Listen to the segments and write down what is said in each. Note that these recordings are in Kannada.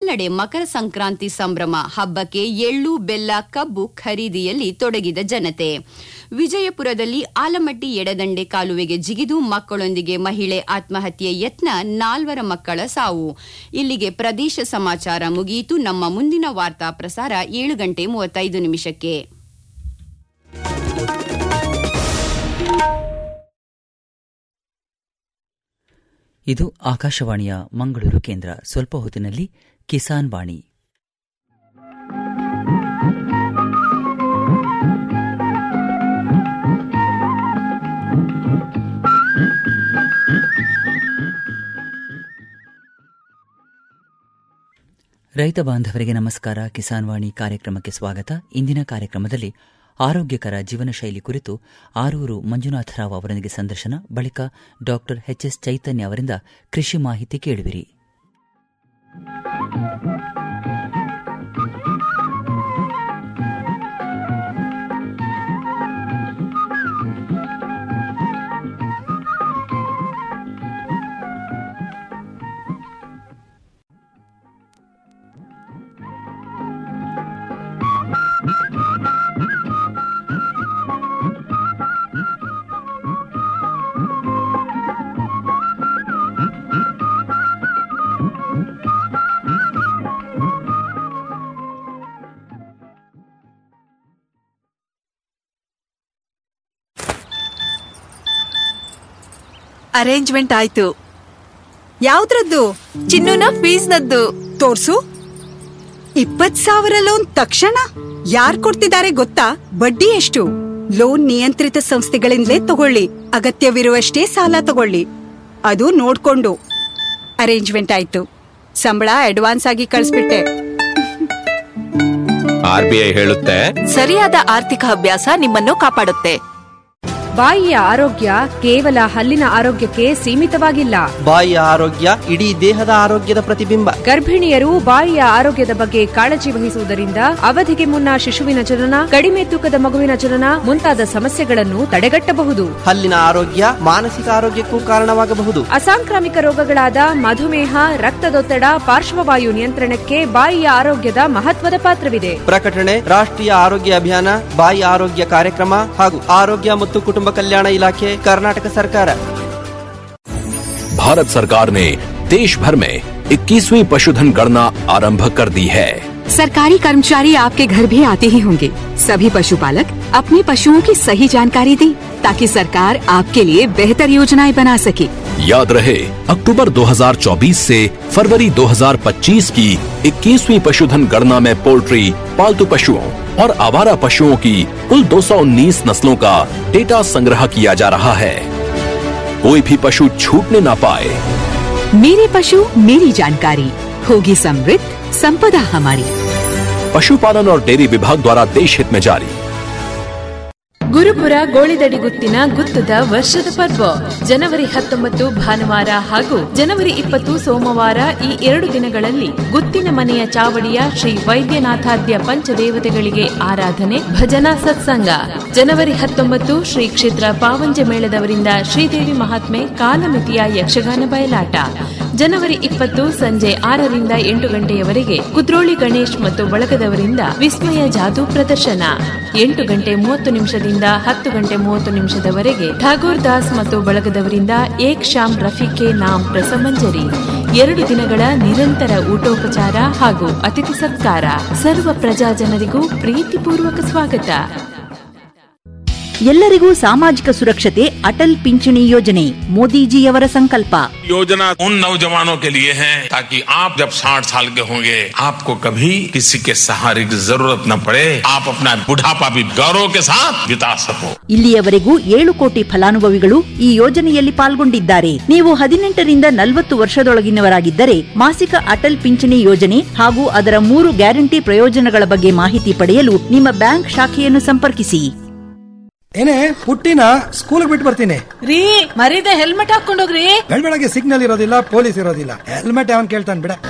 ಎಲ್ಲೆಡೆ ಮಕರ ಸಂಕ್ರಾಂತಿ ಸಂಭ್ರಮ ಹಬ್ಬಕ್ಕೆ ಎಳ್ಳು ಬೆಲ್ಲ ಕಬ್ಬು ಖರೀದಿಯಲ್ಲಿ ತೊಡಗಿದ ಜನತೆ ವಿಜಯಪುರದಲ್ಲಿ ಆಲಮಟ್ಟಿ ಎಡದಂಡೆ ಕಾಲುವೆಗೆ ಜಿಗಿದು ಮಕ್ಕಳೊಂದಿಗೆ ಮಹಿಳೆ ಆತ್ಮಹತ್ಯೆ ಯತ್ನ ನಾಲ್ವರ ಮಕ್ಕಳ ಸಾವು ಇಲ್ಲಿಗೆ ಪ್ರದೇಶ ಸಮಾಚಾರ ಮುಗಿಯಿತು ನಮ್ಮ ಮುಂದಿನ ವಾರ್ತಾ ಪ್ರಸಾರ ಏಳು ಗಂಟೆ ಮೂವತ್ತೈದು ನಿಮಿಷಕ್ಕೆ ಇದು ಆಕಾಶವಾಣಿಯ ಮಂಗಳೂರು ಕೇಂದ್ರ ಸ್ವಲ್ಪ ಹೊತ್ತಿನಲ್ಲಿ ಕಿಸಾನ್ ವಾಣಿ ರೈತ ಬಾಂಧವರಿಗೆ ನಮಸ್ಕಾರ ಕಿಸಾನ್ ವಾಣಿ ಕಾರ್ಯಕ್ರಮಕ್ಕೆ ಸ್ವಾಗತ ಇಂದಿನ ಕಾರ್ಯಕ್ರಮದಲ್ಲಿ ಆರೋಗ್ಯಕರ ಜೀವನ ಶೈಲಿ ಕುರಿತು ಆರೂರು ಮಂಜುನಾಥರಾವ್ ಅವರೊಂದಿಗೆ ಸಂದರ್ಶನ ಬಳಿಕ ಡಾಕ್ಟರ್ ಎಚ್ಎಸ್ ಚೈತನ್ಯ ಅವರಿಂದ ಕೃಷಿ ಮಾಹಿತಿ ಕೇಳುವಿರಿ ಅರೇಂಜ್ಮೆಂಟ್ ಆಯ್ತು ಯಾವ್ದ್ರದ್ದು ಚಿನ್ನುನ ಫೀಸ್ನದ್ದು ತೋರ್ಸು ಇಪ್ಪತ್ ಸಾವಿರ ಲೋನ್ ತಕ್ಷಣ ಯಾರ್ ಕೊಡ್ತಿದ್ದಾರೆ ಗೊತ್ತಾ ಬಡ್ಡಿ ಎಷ್ಟು ಲೋನ್ ನಿಯಂತ್ರಿತ ಸಂಸ್ಥೆಗಳಿಂದಲೇ ತಗೊಳ್ಳಿ ಅಗತ್ಯವಿರುವಷ್ಟೇ ಸಾಲ ತಗೊಳ್ಳಿ ಅದು ನೋಡ್ಕೊಂಡು ಅರೇಂಜ್ಮೆಂಟ್ ಆಯ್ತು ಸಂಬಳ ಅಡ್ವಾನ್ಸ್ ಆಗಿ ಕಳಿಸ್ಬಿಟ್ಟೆ ಆರ್ ಬಿ ಐ ಹೇಳುತ್ತೆ ಸರಿಯಾದ ಆರ್ಥಿಕ ಅಭ್ಯಾಸ ನಿಮ್ಮನ್ನು ಕಾಪಾಡುತ್ತೆ ಬಾಯಿಯ ಆರೋಗ್ಯ ಕೇವಲ ಹಲ್ಲಿನ ಆರೋಗ್ಯಕ್ಕೆ ಸೀಮಿತವಾಗಿಲ್ಲ ಬಾಯಿಯ ಆರೋಗ್ಯ ಇಡೀ ದೇಹದ ಆರೋಗ್ಯದ ಪ್ರತಿಬಿಂಬ ಗರ್ಭಿಣಿಯರು ಬಾಯಿಯ ಆರೋಗ್ಯದ ಬಗ್ಗೆ ಕಾಳಜಿ ವಹಿಸುವುದರಿಂದ ಅವಧಿಗೆ ಮುನ್ನ ಶಿಶುವಿನ ಜನನ ಕಡಿಮೆ ತೂಕದ ಮಗುವಿನ ಜನನ ಮುಂತಾದ ಸಮಸ್ಯೆಗಳನ್ನು ತಡೆಗಟ್ಟಬಹುದು ಹಲ್ಲಿನ ಆರೋಗ್ಯ ಮಾನಸಿಕ ಆರೋಗ್ಯಕ್ಕೂ ಕಾರಣವಾಗಬಹುದು ಅಸಾಂಕ್ರಾಮಿಕ ರೋಗಗಳಾದ ಮಧುಮೇಹ ರಕ್ತದೊತ್ತಡ ಪಾರ್ಶ್ವವಾಯು ನಿಯಂತ್ರಣಕ್ಕೆ ಬಾಯಿಯ ಆರೋಗ್ಯದ ಮಹತ್ವದ ಪಾತ್ರವಿದೆ ಪ್ರಕಟಣೆ ರಾಷ್ಟ್ರೀಯ ಆರೋಗ್ಯ ಅಭಿಯಾನ ಬಾಯಿ ಆರೋಗ್ಯ ಕಾರ್ಯಕ್ರಮ ಹಾಗೂ ಆರೋಗ್ಯ ಮತ್ತು ಕುಟುಂಬ ಕಲ್ಯಾಣ ಇಲಾಖೆ ಕರ್ನಾಟಕ ಸರ್ಕಾರ भारत सरकार ने देश भर में 21वीं पशुधन गणना आरंभ कर दी है सरकारी कर्मचारी आपके घर भी आते ही होंगे सभी पशुपालक अपने पशुओं की सही जानकारी दें ताकि सरकार आपके लिए बेहतर योजनाएं बना सके याद रहे अक्टूबर 2024 से फरवरी 2025 की 21वीं पशुधन गणना में पोल्ट्री पालतू पशुओं और आवारा पशुओं की कुल 219 नस्लों का डेटा संग्रह किया जा रहा है कोई भी पशु छूटने ना पाए मेरे पशु मेरी जानकारी होगी समृद्ध संपदा हमारी पशुपालन और डेयरी विभाग द्वारा देश हित में जारी ಗುರುಪುರ ಗೋಳಿದಡಿ ಗುತ್ತಿನ ಗುತ್ತದ ವರ್ಷದ ಪರ್ವ ಜನವರಿ ಹತ್ತೊಂಬತ್ತು ಭಾನುವಾರ ಹಾಗೂ ಜನವರಿ ಇಪ್ಪತ್ತು ಸೋಮವಾರ ಈ ಎರಡು ದಿನಗಳಲ್ಲಿ ಗುತ್ತಿನ ಮನೆಯ ಚಾವಡಿಯ ಶ್ರೀ ವೈದ್ಯನಾಥಾದ್ಯ ಪಂಚದೇವತೆಗಳಿಗೆ ಆರಾಧನೆ ಭಜನಾ ಸತ್ಸಂಗ ಜನವರಿ ಹತ್ತೊಂಬತ್ತು ಶ್ರೀ ಕ್ಷೇತ್ರ ಪಾವಂಜ ಮೇಳದವರಿಂದ ಶ್ರೀದೇವಿ ಮಹಾತ್ಮೆ ಕಾಲಮಿತಿಯ ಯಕ್ಷಗಾನ ಬಯಲಾಟ ಜನವರಿ ಇಪ್ಪತ್ತು ಸಂಜೆ ಆರರಿಂದ ಎಂಟು ಗಂಟೆಯವರೆಗೆ ಕುದ್ರೋಳಿ ಗಣೇಶ್ ಮತ್ತು ಬಳಗದವರಿಂದ ವಿಸ್ಮಯ ಜಾದೂ ಪ್ರದರ್ಶನ ಎಂಟು ಗಂಟೆ ಮೂವತ್ತು ನಿಮಿಷದಿಂದ ಹತ್ತು ಗಂಟೆ ಮೂವತ್ತು ನಿಮಿಷದವರೆಗೆ ಠಾಗೋರ್ ದಾಸ್ ಮತ್ತು ಬಳಗದವರಿಂದ ಏಕ್ ಶಾಮ್ ರಫಿಕೆ ನಾಮ್ ರಸಮಂಜರಿ ಎರಡು ದಿನಗಳ ನಿರಂತರ ಊಟೋಪಚಾರ ಹಾಗೂ ಅತಿಥಿ ಸತ್ಕಾರ ಸರ್ವ ಪ್ರಜಾ ಜನರಿಗೂ ಪ್ರೀತಿಪೂರ್ವಕ ಸ್ವಾಗತ ಎಲ್ಲರಿಗೂ ಸಾಮಾಜಿಕ ಸುರಕ್ಷತೆ ಅಟಲ್ ಪಿಂಚಣಿ ಯೋಜನೆ ಮೋದಿಜಿಯವರ ಸಂಕಲ್ಪ योजना उन नौजवानों के लिए है ताकि आप जब 60 साल के होंगे आपको कभी किसी के सहारे की जरूरत न पड़े आप अपना बुढ़ापा भी गौरव के साथ बिता सको ಇಲ್ಲಿಯವರೆಗೂ ಏಳು ಕೋಟಿ ಫಲಾನುಭವಿಗಳು ಈ ಯೋಜನೆಯಲ್ಲಿ ಪಾಲ್ಗೊಂಡಿದ್ದಾರೆ ನೀವು ಹದಿನೆಂಟರಿಂದ ನಲವತ್ತು ವರ್ಷದೊಳಗಿನವರಾಗಿದ್ದರೆ ಮಾಸಿಕ ಅಟಲ್ ಪಿಂಚಣಿ ಯೋಜನೆ ಹಾಗೂ ಅದರ ಮೂರು ಗ್ಯಾರಂಟಿ ಪ್ರಯೋಜನಗಳ ಬಗ್ಗೆ ಮಾಹಿತಿ ಪಡೆಯಲು ನಿಮ್ಮ ಬ್ಯಾಂಕ್ ಶಾಖೆಯನ್ನು ಸಂಪರ್ಕಿಸಿ ಏನೇ ಪುಟ್ಟಿನ ಸ್ಕೂಲ್ಗೆ ಬಿಟ್ಟು ಬರ್ತೀನಿ ರೀ ಮರೀದೆ ಹೆಲ್ಮೆಟ್ ಹಾಕೊಂಡೋಗ್ರಿ ಬೆಳಗ್ಗೆ ಸಿಗ್ನಲ್ ಇರೋದಿಲ್ಲ ಪೊಲೀಸ್ ಇರೋದಿಲ್ಲ ಹೆಲ್ಮೆಟ್ ಯಾವನ್ ಕೇಳ್ತಾನೆ ಬಿಡ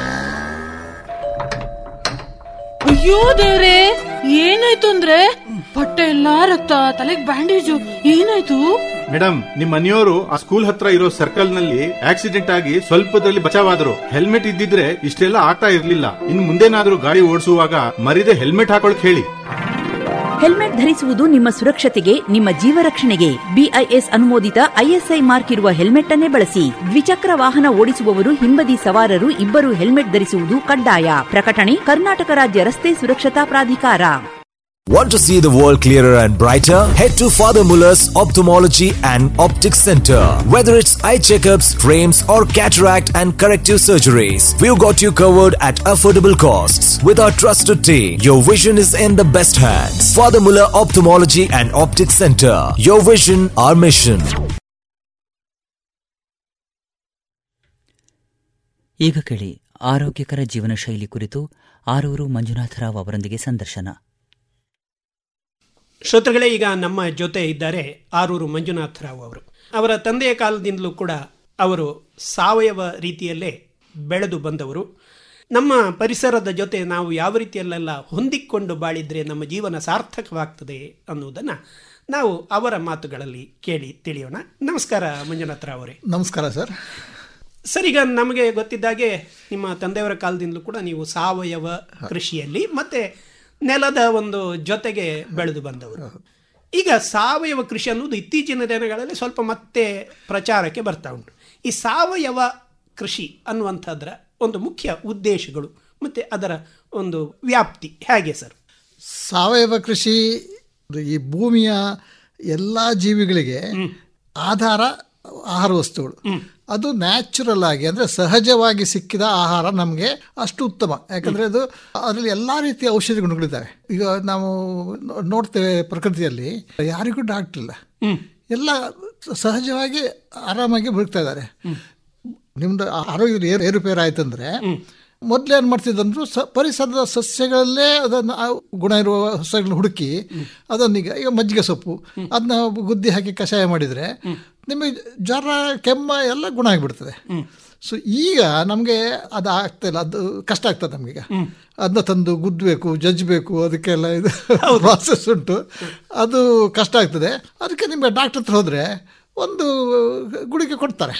ಅಯ್ಯೋ ದೇವ್ರೆ ಏನಾಯ್ತು ಅಂದ್ರೆ ಬಟ್ಟೆ ಎಲ್ಲಾ ರಕ್ತ ತಲೆಗ್ ಬ್ಯಾಂಡೇಜು ಏನಾಯ್ತು ಮೇಡಮ್ ನಿಮ್ ಮನೆಯವರು ಆ ಸ್ಕೂಲ್ ಹತ್ರ ಇರೋ ಸರ್ಕಲ್ ನಲ್ಲಿ ಆಕ್ಸಿಡೆಂಟ್ ಆಗಿ ಸ್ವಲ್ಪದಲ್ಲಿ ಬಚಾವಾದ್ರು ಹೆಲ್ಮೆಟ್ ಇದ್ದಿದ್ರೆ ಇಷ್ಟೆಲ್ಲ ಆಗ್ತಾ ಇರ್ಲಿಲ್ಲ ಇನ್ ಮುಂದೇನಾದ್ರೂ ಗಾಡಿ ಓಡಿಸುವಾಗ ಮರಿದೆ ಹೆಲ್ಮೆಟ್ ಹಾಕೊಳಕ್ ಹೇಳಿ ಹೆಲ್ಮೆಟ್ ಧರಿಸುವುದು ನಿಮ್ಮ ಸುರಕ್ಷತೆಗೆ ನಿಮ್ಮ ಜೀವ ರಕ್ಷಣೆಗೆ ಬಿಐಎಸ್ ಅನುಮೋದಿತ ಐಎಸ್ಐ ಮಾರ್ಕ್ ಇರುವ ಹೆಲ್ಮೆಟ್ ಅನ್ನೇ ಬಳಸಿ ದ್ವಿಚಕ್ರ ವಾಹನ ಓಡಿಸುವವರು ಹಿಂಬದಿ ಸವಾರರು ಇಬ್ಬರು ಹೆಲ್ಮೆಟ್ ಧರಿಸುವುದು ಕಡ್ಡಾಯ ಪ್ರಕಟಣೆ ಕರ್ನಾಟಕ ರಾಜ್ಯ ರಸ್ತೆ ಸುರಕ್ಷತಾ ಪ್ರಾಧಿಕಾರ Want to see the world clearer and brighter? Head to Father Muller's Ophthalmology and Optics Center. Whether it's eye checkups, frames, or cataract and corrective surgeries, we've got you covered at affordable costs. With our trusted team, your vision is in the best hands. Father Muller Ophthalmology and Optics Center. Your vision, our mission. ಈಗ ಕೇಳಿ ಆರೋಗ್ಯಕರ ಜೀವನ ಶೈಲಿ ಕುರಿತು ಆರೂರು ಮಂಜುನಾಥರಾವ್ ಅವರೊಂದಿಗೆ ಸಂದರ್ಶನ ಶ್ರೋತೃಗಳೇ ಈಗ ನಮ್ಮ ಜೊತೆ ಇದ್ದಾರೆ ಆರೂರು ಮಂಜುನಾಥ ರಾವ್ ಅವರು ಅವರ ತಂದೆಯ ಕಾಲದಿಂದಲೂ ಕೂಡ ಅವರು ಸಾವಯವ ರೀತಿಯಲ್ಲೇ ಬೆಳೆದು ಬಂದವರು ನಮ್ಮ ಪರಿಸರದ ಜೊತೆ ನಾವು ಯಾವ ರೀತಿಯಲ್ಲೆಲ್ಲ ಹೊಂದಿಕೊಂಡು ಬಾಳಿದ್ರೆ ನಮ್ಮ ಜೀವನ ಸಾರ್ಥಕವಾಗ್ತದೆ ಅನ್ನುವುದನ್ನು ನಾವು ಅವರ ಮಾತುಗಳಲ್ಲಿ ಕೇಳಿ ತಿಳಿಯೋಣ ನಮಸ್ಕಾರ ಮಂಜುನಾಥ ರಾವ್ ಅವರೇ ನಮಸ್ಕಾರ ಸರ್ ಸರ್ ಈಗ ನಮಗೆ ಗೊತ್ತಿದ್ದಾಗೆ ನಿಮ್ಮ ತಂದೆಯವರ ಕಾಲದಿಂದಲೂ ಕೂಡ ನೀವು ಸಾವಯವ ಕೃಷಿಯಲ್ಲಿ ಮತ್ತೆ ನೆಲದ ಒಂದು ಜೊತೆಗೆ ಬೆಳೆದು ಬಂದವರು ಈಗ ಸಾವಯವ ಕೃಷಿ ಅನ್ನೋದು ಇತ್ತೀಚಿನ ದಿನಗಳಲ್ಲಿ ಸ್ವಲ್ಪ ಮತ್ತೆ ಪ್ರಚಾರಕ್ಕೆ ಬರ್ತಾ ಉಂಟು ಈ ಸಾವಯವ ಕೃಷಿ ಅನ್ನುವಂಥದ್ರ ಒಂದು ಮುಖ್ಯ ಉದ್ದೇಶಗಳು ಮತ್ತು ಅದರ ಒಂದು ವ್ಯಾಪ್ತಿ ಹೇಗೆ ಸರ್ ಸಾವಯವ ಕೃಷಿ ಈ ಭೂಮಿಯ ಎಲ್ಲ ಜೀವಿಗಳಿಗೆ ಆಧಾರ ಆಹಾರ ವಸ್ತುಗಳು ಅದು ನ್ಯಾಚುರಲ್ ಆಗಿ ಅಂದರೆ ಸಹಜವಾಗಿ ಸಿಕ್ಕಿದ ಆಹಾರ ನಮಗೆ ಅಷ್ಟು ಉತ್ತಮ ಯಾಕಂದರೆ ಅದು ಅದರಲ್ಲಿ ಎಲ್ಲ ರೀತಿಯ ಔಷಧಿ ಗುಣಗಳಿದ್ದಾವೆ ಈಗ ನಾವು ನೋ- ನೋಡ್ತೇವೆ ಪ್ರಕೃತಿಯಲ್ಲಿ ಯಾರಿಗೂ ಡಾಕ್ಟ್ರ್ ಇಲ್ಲ ಎಲ್ಲ ಸಹಜವಾಗಿ ಆರಾಮಾಗಿ ಬದುಕ್ತಾ ಇದ್ದಾರೆ ನಿಮ್ದು ಆರೋಗ್ಯದಲ್ಲಿ ಏರು ಏರುಪೇರು ಆಯ್ತಂದ್ರೆ ಮೊದಲು ಏನು ಮಾಡ್ತಿದ್ದಂದ್ರು ಸ ಪರಿಸರದ ಸಸ್ಯಗಳಲ್ಲೇ ಅದನ್ನು ಆ ಗುಣ ಇರುವ ಸಸ್ಯಗಳನ್ನ ಹುಡುಕಿ ಅದನ್ನೀಗ ಈಗ ಮಜ್ಜಿಗೆ ಸೊಪ್ಪು ಅದನ್ನ ಗುದ್ದಿ ಹಾಕಿ ಕಷಾಯ ಮಾಡಿದರೆ ನಿಮಗೆ ಜ್ವರ ಕೆಮ್ಮ ಎಲ್ಲ ಗುಣ ಆಗಿಬಿಡ್ತದೆ ಸೊ ಈಗ ನಮಗೆ ಅದು ಆಗ್ತಾಯಿಲ್ಲ ಅದು ಕಷ್ಟ ಆಗ್ತದೆ ನಮಗೀಗ ಅದನ್ನ ತಂದು ಗುದ್ದಬೇಕು ಜಜ್ಬೇಕು ಅದಕ್ಕೆಲ್ಲ ಇದು ಪ್ರಾಸೆಸ್ ಉಂಟು ಅದು ಕಷ್ಟ ಆಗ್ತದೆ ಅದಕ್ಕೆ ನಿಮಗೆ ಡಾಕ್ಟರ್ ಹತ್ರ ಹೋದರೆ ಒಂದು ಗುಳಿಗೆ ಕೊಡ್ತಾರೆ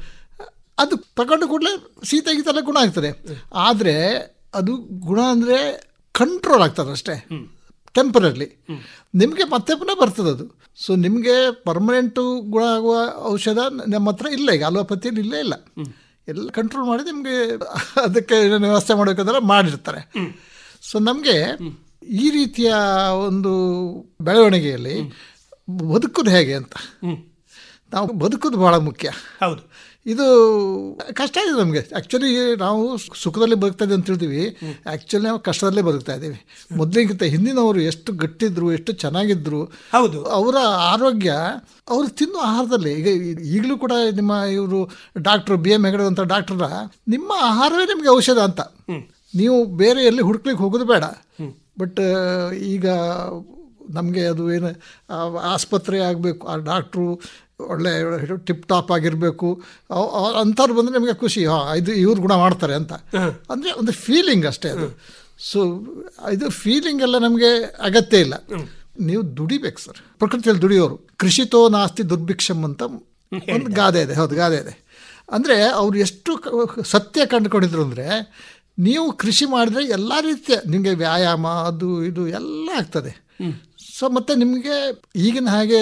ಅದು ತಗೊಂಡು ಕೂಡಲೇ ಶೀತ ಗೀತೆಲ್ಲ ಗುಣ ಆಗ್ತದೆ ಆದರೆ ಅದು ಗುಣ ಅಂದರೆ ಕಂಟ್ರೋಲ್ ಆಗ್ತದೆ ಅಷ್ಟೇ ಟೆಂಪರರಿ ನಿಮಗೆ ಮತ್ತೆ ಪುನಃ ಬರ್ತದೆ ಅದು ಸೊ ನಿಮಗೆ ಪರ್ಮನೆಂಟು ಗುಣ ಆಗುವ ಔಷಧ ನಮ್ಮ ಹತ್ರ ಇಲ್ಲ ಈಗ ಅಲೋಪತಿಯಲ್ಲಿ ಇಲ್ಲೇ ಇಲ್ಲ ಎಲ್ಲ ಕಂಟ್ರೋಲ್ ಮಾಡಿ ನಿಮಗೆ ಅದಕ್ಕೆ ಏನೇನು ವ್ಯವಸ್ಥೆ ಮಾಡಬೇಕಂದ್ರೆ ಮಾಡಿರ್ತಾರೆ ಸೊ ನಮಗೆ ಈ ರೀತಿಯ ಒಂದು ಬೆಳವಣಿಗೆಯಲ್ಲಿ ಬದುಕೋದು ಹೇಗೆ ಅಂತ ನಾವು ಬದುಕೋದು ಭಾಳ ಮುಖ್ಯ ಹೌದು ಇದು ಕಷ್ಟ ಇದೆ ನಮಗೆ ಆ್ಯಕ್ಚುಲಿ ನಾವು ಸುಖದಲ್ಲಿ ಬದುಕ್ತಾ ಇದ್ದೀವಿ ಅಂತ ಹೇಳ್ತೀವಿ ಆ್ಯಕ್ಚುಲಿ ನಾವು ಕಷ್ಟದಲ್ಲೇ ಬದುಕ್ತಾ ಇದ್ದೀವಿ ಮೊದಲಿಗಿಂತ ಹಿಂದಿನವರು ಎಷ್ಟು ಗಟ್ಟಿದ್ರು ಎಷ್ಟು ಚೆನ್ನಾಗಿದ್ರು ಹೌದು ಅವರ ಆರೋಗ್ಯ ಅವರು ತಿನ್ನೋ ಆಹಾರದಲ್ಲಿ ಈಗ ಈಗಲೂ ಕೂಡ ನಿಮ್ಮ ಇವರು ಡಾಕ್ಟ್ರು ಬಿ ಎಮ್ ಹೆಗಡೆ ಅಂತ ಡಾಕ್ಟ್ರ ನಿಮ್ಮ ಆಹಾರವೇ ನಿಮಗೆ ಔಷಧ ಅಂತ ನೀವು ಬೇರೆ ಎಲ್ಲಿ ಹುಡುಕ್ಲಿಕ್ಕೆ ಹೋಗೋದು ಬೇಡ ಬಟ್ ಈಗ ನಮಗೆ ಅದು ಏನು ಆ, ಆಸ್ಪತ್ರೆ ಆಗಬೇಕು ಆ ಡಾಕ್ಟ್ರು ಒಳ್ಳೆ ಟಿಪ್ ಟಾಪ್ ಆಗಿರಬೇಕು ಅಂಥವ್ರು ಬಂದರೆ ನಿಮಗೆ ಖುಷಿ ಹಾಂ ಇದು ಇವ್ರು ಗುಣ ಮಾಡ್ತಾರೆ ಅಂತ ಅಂದರೆ ಒಂದು ಫೀಲಿಂಗ್ ಅಷ್ಟೇ ಅದು ಸೊ ಇದು ಫೀಲಿಂಗ್ ಎಲ್ಲ ನಮಗೆ ಅಗತ್ಯ ಇಲ್ಲ ನೀವು ದುಡಿಬೇಕು ಸರ್ ಪ್ರಕೃತಿಯಲ್ಲಿ ದುಡಿಯೋರು ಕೃಷಿತೋ ನಾಸ್ತಿ ದುರ್ಭಿಕ್ಷಮ್ ಅಂತ ಒಂದು ಗಾದೆ ಇದೆ ಹೌದು ಗಾದೆ ಇದೆ ಅಂದರೆ ಅವ್ರು ಎಷ್ಟು ಕ- ಸತ್ಯ ಕಂಡುಕೊಂಡಿದ್ರು ಅಂದರೆ ನೀವು ಕೃಷಿ ಮಾಡಿದ್ರೆ ಎಲ್ಲ ರೀತಿಯ ನಿಮಗೆ ವ್ಯಾಯಾಮ ಅದು ಇದು ಎಲ್ಲ ಆಗ್ತದೆ ಸೊ ಮತ್ತೆ ನಿಮಗೆ ಈಗಿನ ಹಾಗೆ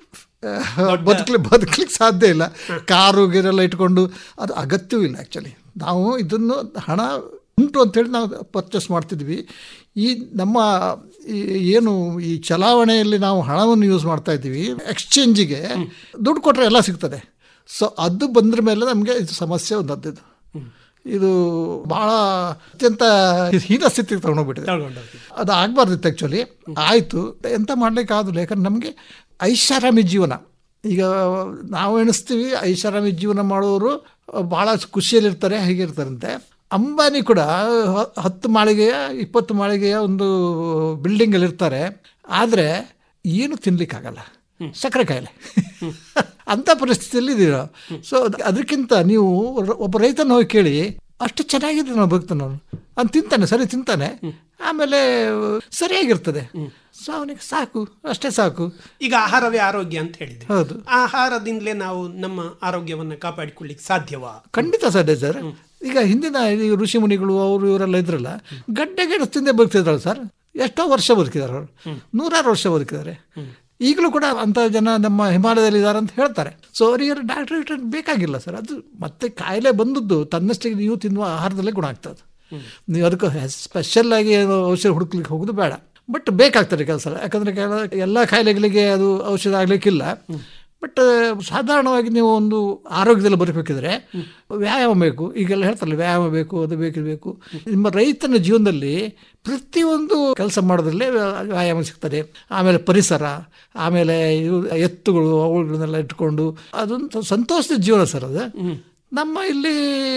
ಬದುಕಲಿ ಬದುಕಲಿಕ್ಕೆ ಸಾಧ್ಯ ಇಲ್ಲ ಕಾರು ಗೀರೆಲ್ಲ ಇಟ್ಕೊಂಡು ಅದು ಅಗತ್ಯವೂ ಇಲ್ಲ ಆ್ಯಕ್ಚುಲಿ ನಾವು ಇದನ್ನು ಹಣ ಉಂಟು ಅಂತೇಳಿ ನಾವು ಪರ್ಚೇಸ್ ಮಾಡ್ತಿದ್ವಿ ಈ ನಮ್ಮ ಈ ಏನು ಈ ಚಲಾವಣೆಯಲ್ಲಿ ನಾವು ಹಣವನ್ನು ಯೂಸ್ ಮಾಡ್ತಾ ಇದ್ದೀವಿ ಎಕ್ಸ್ಚೇಂಜಿಗೆ ದುಡ್ಡು ಕೊಟ್ಟರೆ ಎಲ್ಲ ಸಿಗ್ತದೆ ಸೊ ಅದು ಬಂದ್ರ ಮೇಲೆ ನಮಗೆ ಇದು ಸಮಸ್ಯೆ ಒಂದದ್ದು ಇದು ಭಾಳ ಅತ್ಯಂತ ಹೀನ ಸ್ಥಿತಿಗೆ ತಗೊಂಡೋಗ್ಬಿಟ್ಟಿದೆ ಅದು ಆಗಬಾರ್ದಿತ್ತು ಆ್ಯಕ್ಚುಲಿ ಆಯಿತು ಎಂತ ಮಾಡ್ಲಿಕ್ಕೆ ಆದಿಲ್ಲ ಯಾಕಂದ್ರೆ ನಮಗೆ ಐಷಾರಾಮಿ ಜೀವನ ಈಗ ನಾವು ಎಣಿಸ್ತೀವಿ ಐಷಾರಾಮಿ ಜೀವನ ಮಾಡೋರು ಭಾಳ ಖುಷಿಯಲ್ಲಿರ್ತಾರೆ ಹೇಗಿರ್ತಾರಂತೆ ಅಂಬಾನಿ ಕೂಡ ಹ- ಹತ್ತು ಮಾಳಿಗೆಯ ಇಪ್ಪತ್ತು ಮಾಳಿಗೆಯ ಒಂದು ಬಿಲ್ಡಿಂಗಲ್ಲಿ ಇರ್ತಾರೆ ಆದರೆ ಏನು ತಿನ್ಲಿಕ್ಕಾಗಲ್ಲ ಸಕ್ಕರೆ ಕಾಯಿಲೆ ಅಂಥ ಪರಿಸ್ಥಿತಿಯಲ್ಲಿ ಇದೀರ ಸೊ ಅದಕ್ಕಿಂತ ನೀವು ರ- ಒಬ್ಬ ರೈತನ ಹೋಗಿ ಕೇಳಿ ಅಷ್ಟು ಚೆನ್ನಾಗಿದೆ ನಾವು ಬದುಕ್ತಾನೆ ಅವನು ಅವ್ನು ತಿಂತಾನೆ ಸರಿ ತಿಂತಾನೆ ಆಮೇಲೆ ಸರಿಯಾಗಿರ್ತದೆ ಸೊ ಅವನಿಗೆ ಸಾಕು ಅಷ್ಟೇ ಸಾಕು ಈಗ ಆಹಾರವೇ ಆರೋಗ್ಯ ಅಂತ ಹೇಳಿದ್ರೆ ಹೌದು ಆಹಾರದಿಂದಲೇ ನಾವು ನಮ್ಮ ಆರೋಗ್ಯವನ್ನ ಕಾಪಾಡಿಕೊಳ್ಳಿಕ್ಕೆ ಸಾಧ್ಯವಾ ಖಂಡಿತ ಸಾಧ್ಯ ಸರ್ ಈಗ ಹಿಂದಿನ ಈ ಋಷಿ ಮುನಿಗಳು ಅವರು ಇವರೆಲ್ಲ ಇದ್ರಲ್ಲ ಗಡ್ಡೆ ಗೆಣಸು ತಿಂದೇ ಬದುಕಿದ್ರಲ್ಲ ಸರ್ ಎಷ್ಟೋ ವರ್ಷ ಬದುಕಿದ್ದಾರೆ ಅವರು ನೂರಾರು ವರ್ಷ ಬದುಕಿದ್ದಾರೆ ಈಗಲೂ ಕೂಡ ಅಂಥ ಜನ ನಮ್ಮ ಹಿಮಾಲಯದಲ್ಲಿ ಇದ್ದಾರೆ ಅಂತ ಹೇಳ್ತಾರೆ ಸೊ ಅವರಿಗೆ ಡಾಕ್ಟರ್ ಗಿಕ್ಟರ್ ಬೇಕಾಗಿಲ್ಲ ಸರ್ ಅದು ಮತ್ತೆ ಕಾಯಿಲೆ ಬಂದದ್ದು ತನ್ನಷ್ಟಿಗೆ ನೀವು ತಿನ್ನುವ ಆಹಾರದಲ್ಲೇ ಗುಣ ಆಗ್ತದೆ ನೀವು ಅದಕ್ಕೆ ಸ್ಪೆಷಲ್ ಆಗಿ ಏನು ಔಷಧ ಹುಡುಕ್ಲಿಕ್ಕೆ ಹೋಗೋದು ಬೇಡ ಬಟ್ ಬೇಕಾಗ್ತದೆ ಕೆಲಸ ಯಾಕಂದರೆ ಕೆಲ ಎಲ್ಲ ಕಾಯಿಲೆಗಳಿಗೆ ಅದು ಔಷಧ ಆಗಲಿಕ್ಕಿಲ್ಲ ಬಟ್ ಸಾಧಾರಣವಾಗಿ ನೀವು ಒಂದು ಆರೋಗ್ಯದಲ್ಲಿ ಬದುಕಬೇಕಿದ್ರೆ ವ್ಯಾಯಾಮ ಬೇಕು ಈಗೆಲ್ಲ ಹೇಳ್ತಾರಲ್ಲ ವ್ಯಾಯಾಮ ಬೇಕು ಅದು ಬೇಕು ಇದು ಬೇಕು ನಿಮ್ಮ ರೈತನ ಜೀವನದಲ್ಲಿ ಪ್ರತಿಯೊಂದು ಕೆಲಸ ಮಾಡೋದ್ರಲ್ಲೇ ವ್ಯಾಯಾಮ ಸಿಗ್ತದೆ ಆಮೇಲೆ ಪರಿಸರ ಆಮೇಲೆ ಇವು ಎತ್ತುಗಳು ಅವುಗಳನ್ನೆಲ್ಲ ಇಟ್ಕೊಂಡು ಅದೊಂದು ಸಂತೋಷದ ಜೀವನ ಸರ್ ಅದು ನಮ್ಮ ಇಲ್ಲಿ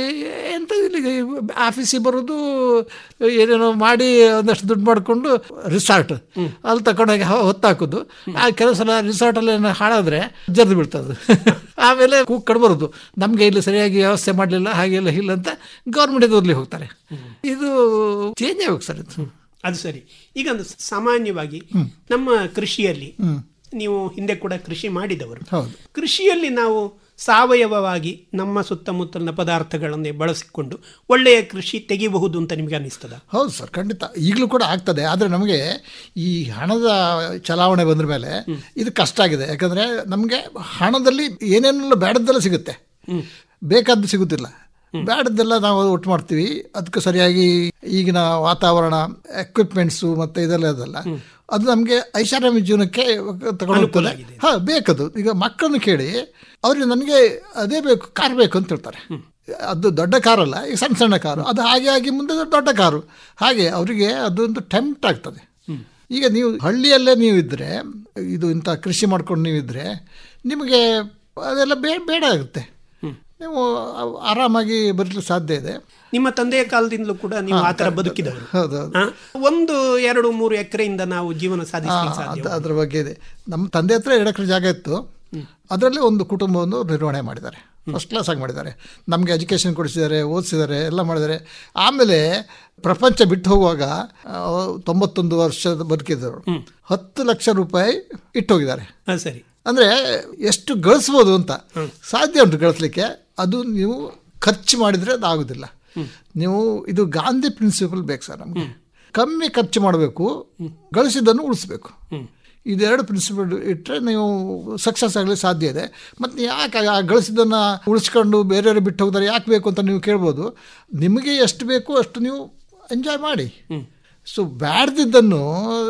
ಎಂತ ಇಲ್ಲಿ ಆಫೀಸಿಗೆ ಬರೋದು ಏನೇನೋ ಮಾಡಿ ಒಂದಷ್ಟು ದುಡ್ಡು ಮಾಡಿಕೊಂಡು ರಿಸಾರ್ಟ್ ಅಲ್ಲಿ ತಗೊಂಡೋಗಿ ಹೊತ್ತಾಕೋದು ಆ ಕೆಲವು ಸಲ ರಿಸಾರ್ಟಲ್ಲಿ ಹಾಳಾದ್ರೆ ಜರ್ದು ಬೀಳ್ತದೆ ಆಮೇಲೆ ಕೂಗ್ ಕಡ್ ಬರೋದು ನಮಗೆ ಇಲ್ಲಿ ಸರಿಯಾಗಿ ವ್ಯವಸ್ಥೆ ಮಾಡಲಿಲ್ಲ ಹಾಗೆಲ್ಲ ಇಲ್ಲ ಅಂತ ಗೌರ್ಮೆಂಟ್ ಓದ್ಲಿ ಹೋಗ್ತಾರೆ ಇದು ಚೇಂಜ್ ಆಗ್ಬೇಕು ಸರ್ ಇದು ಅದು ಸರಿ ಈಗ ಒಂದು ಸಾಮಾನ್ಯವಾಗಿ ನಮ್ಮ ಕೃಷಿಯಲ್ಲಿ ನೀವು ಹಿಂದೆ ಕೂಡ ಕೃಷಿ ಮಾಡಿದವರು ಹೌದು ಕೃಷಿಯಲ್ಲಿ ನಾವು ಸಾವಯವವಾಗಿ ನಮ್ಮ ಸುತ್ತಮುತ್ತಲಿನ ಪದಾರ್ಥಗಳನ್ನೇ ಬಳಸಿಕೊಂಡು ಒಳ್ಳೆಯ ಕೃಷಿ ತೆಗಿಬಹುದು ಅಂತ ನಿಮಗೆ ಅನಿಸ್ತದ ಹೌದು ಸರ್ ಖಂಡಿತ ಈಗಲೂ ಕೂಡ ಆಗ್ತದೆ ಆದರೆ ನಮಗೆ ಈ ಹಣದ ಚಲಾವಣೆ ಬಂದ್ರ ಮೇಲೆ ಇದು ಕಷ್ಟ ಆಗಿದೆ ಯಾಕಂದರೆ ನಮಗೆ ಹಣದಲ್ಲಿ ಏನೇನೆಲ್ಲ ಬೇಡದ್ದೆಲ್ಲ ಸಿಗುತ್ತೆ ಬೇಕಾದ್ದು ಸಿಗುತ್ತಿಲ್ಲ ಬೇಡದ್ದೆಲ್ಲ ನಾವು ಒಟ್ಟು ಮಾಡ್ತೀವಿ ಅದಕ್ಕೆ ಸರಿಯಾಗಿ ಈಗಿನ ವಾತಾವರಣ ಎಕ್ವಿಪ್ಮೆಂಟ್ಸು ಮತ್ತು ಇದೆಲ್ಲ ಇದೆಲ್ಲ ಅದು ನಮಗೆ ಐಷಾರಾಮಿ ಜೀವನಕ್ಕೆ ತಗೊಂಡು ಹೋಗ್ತದೆ ಹಾಂ ಬೇಕದು ಈಗ ಮಕ್ಕಳನ್ನು ಕೇಳಿ ಅವ್ರಿಗೆ ನನಗೆ ಅದೇ ಬೇಕು ಕಾರ್ ಬೇಕು ಅಂತ ಹೇಳ್ತಾರೆ ಅದು ದೊಡ್ಡ ಕಾರಲ್ಲ ಈಗ ಸಣ್ಣ ಸಣ್ಣ ಕಾರು ಅದು ಹಾಗೆ ಆಗಿ ಮುಂದೆ ದೊಡ್ಡ ಕಾರು ಹಾಗೆ ಅವರಿಗೆ ಅದೊಂದು ಟೆಂಪ್ಟ್ ಆಗ್ತದೆ ಈಗ ನೀವು ಹಳ್ಳಿಯಲ್ಲೇ ನೀವು ಇದ್ದರೆ ಇದು ಇಂಥ ಕೃಷಿ ಮಾಡ್ಕೊಂಡು ನೀವಿದ್ದರೆ ನಿಮಗೆ ಅದೆಲ್ಲ ಬೇ ಬೇಡ ಆಗುತ್ತೆ ನೀವು ಆರಾಮಾಗಿ ಬರಲಿಕ್ಕೆ ಸಾಧ್ಯ ಇದೆ ನಿಮ್ಮ ತಂದೆಯ ಕಾಲದಿಂದಲೂ ಕೂಡ ನೀವು ಆ ಥರ ಬದುಕಿದವರು ಹೌದೌದು ಆ, ಒಂದು ಎರಡು ಮೂರು ಎಕರೆಯಿಂದ ನಾವು ಜೀವನ ಸಾಧಿಸಲಿಕ್ಕೆ ಆ, ಸಾಧ್ಯ ಅದ್- ಅದ್ರ ಬಗ್ಗೆ ಇದೆ ನಮ್ಮ ತಂದೆ ಹತ್ರ ಎರಡು ಎಕರೆ ಜಾಗ ಇತ್ತು ಅದರಲ್ಲಿ ಒಂದು ಕುಟುಂಬವನ್ನು ನಿರ್ವಹಣೆ ಮಾಡಿದ್ದಾರೆ ಫಸ್ಟ್ ಕ್ಲಾಸ್ ಆಗಿ ಮಾಡಿದ್ದಾರೆ ನಮಗೆ ಎಜುಕೇಷನ್ ಕೊಡಿಸಿದ್ದಾರೆ ಓದಿಸಿದ್ದಾರೆ ಎಲ್ಲ ಮಾಡಿದ್ದಾರೆ ಆಮೇಲೆ ಪ್ರಪಂಚ ಬಿಟ್ಟು ಹೋಗುವಾಗ ಆ, ತೊಂಬತ್ತೊಂದು ವರ್ಷದ ಬದುಕಿದ್ದರು ಹತ್ತು ಲಕ್ಷ ರೂಪಾಯಿ ಇಟ್ಟು ಹೋಗಿದ್ದಾರೆ ಹಾಂ ಸರಿ ಅಂದರೆ ಎಷ್ಟು ಗಳಿಸ್ಬೋದು ಅಂತ ಸಾಧ್ಯ ಉಂಟು ಗಳಿಸ್ಲಿಕ್ಕೆ ಅದು ನೀವು ಖರ್ಚು ಮಾಡಿದರೆ ಅದು ಆಗೋದಿಲ್ಲ ನೀವು ಇದು ಗಾಂಧಿ ಪ್ರಿನ್ಸಿಪಲ್ ಬೇಕು ಸರ್ ನಮಗೆ ಕಮ್ಮಿ ಖರ್ಚು ಮಾಡಬೇಕು ಗಳಿಸಿದ್ದನ್ನು ಉಳಿಸ್ಬೇಕು ಇದೆರಡು ಪ್ರಿನ್ಸಿಪಲ್ ಇಟ್ಟರೆ ನೀವು ಸಕ್ಸಸ್ ಆಗಲಿ ಸಾಧ್ಯ ಇದೆ ಮತ್ತು ಯಾಕೆ ಆ ಗಳಿಸಿದ್ದನ್ನು ಉಳಿಸ್ಕೊಂಡು ಬೇರೆಯವರು ಬಿಟ್ಟು ಹೋಗ್ತಾರೆ ಯಾಕೆ ಬೇಕು ಅಂತ ನೀವು ಕೇಳ್ಬೋದು ನಿಮಗೆ ಎಷ್ಟು ಬೇಕು ಅಷ್ಟು ನೀವು ಎಂಜಾಯ್ ಮಾಡಿ ಸೊ ಬ್ಯಾಡ್ದಿದ್ದನ್ನು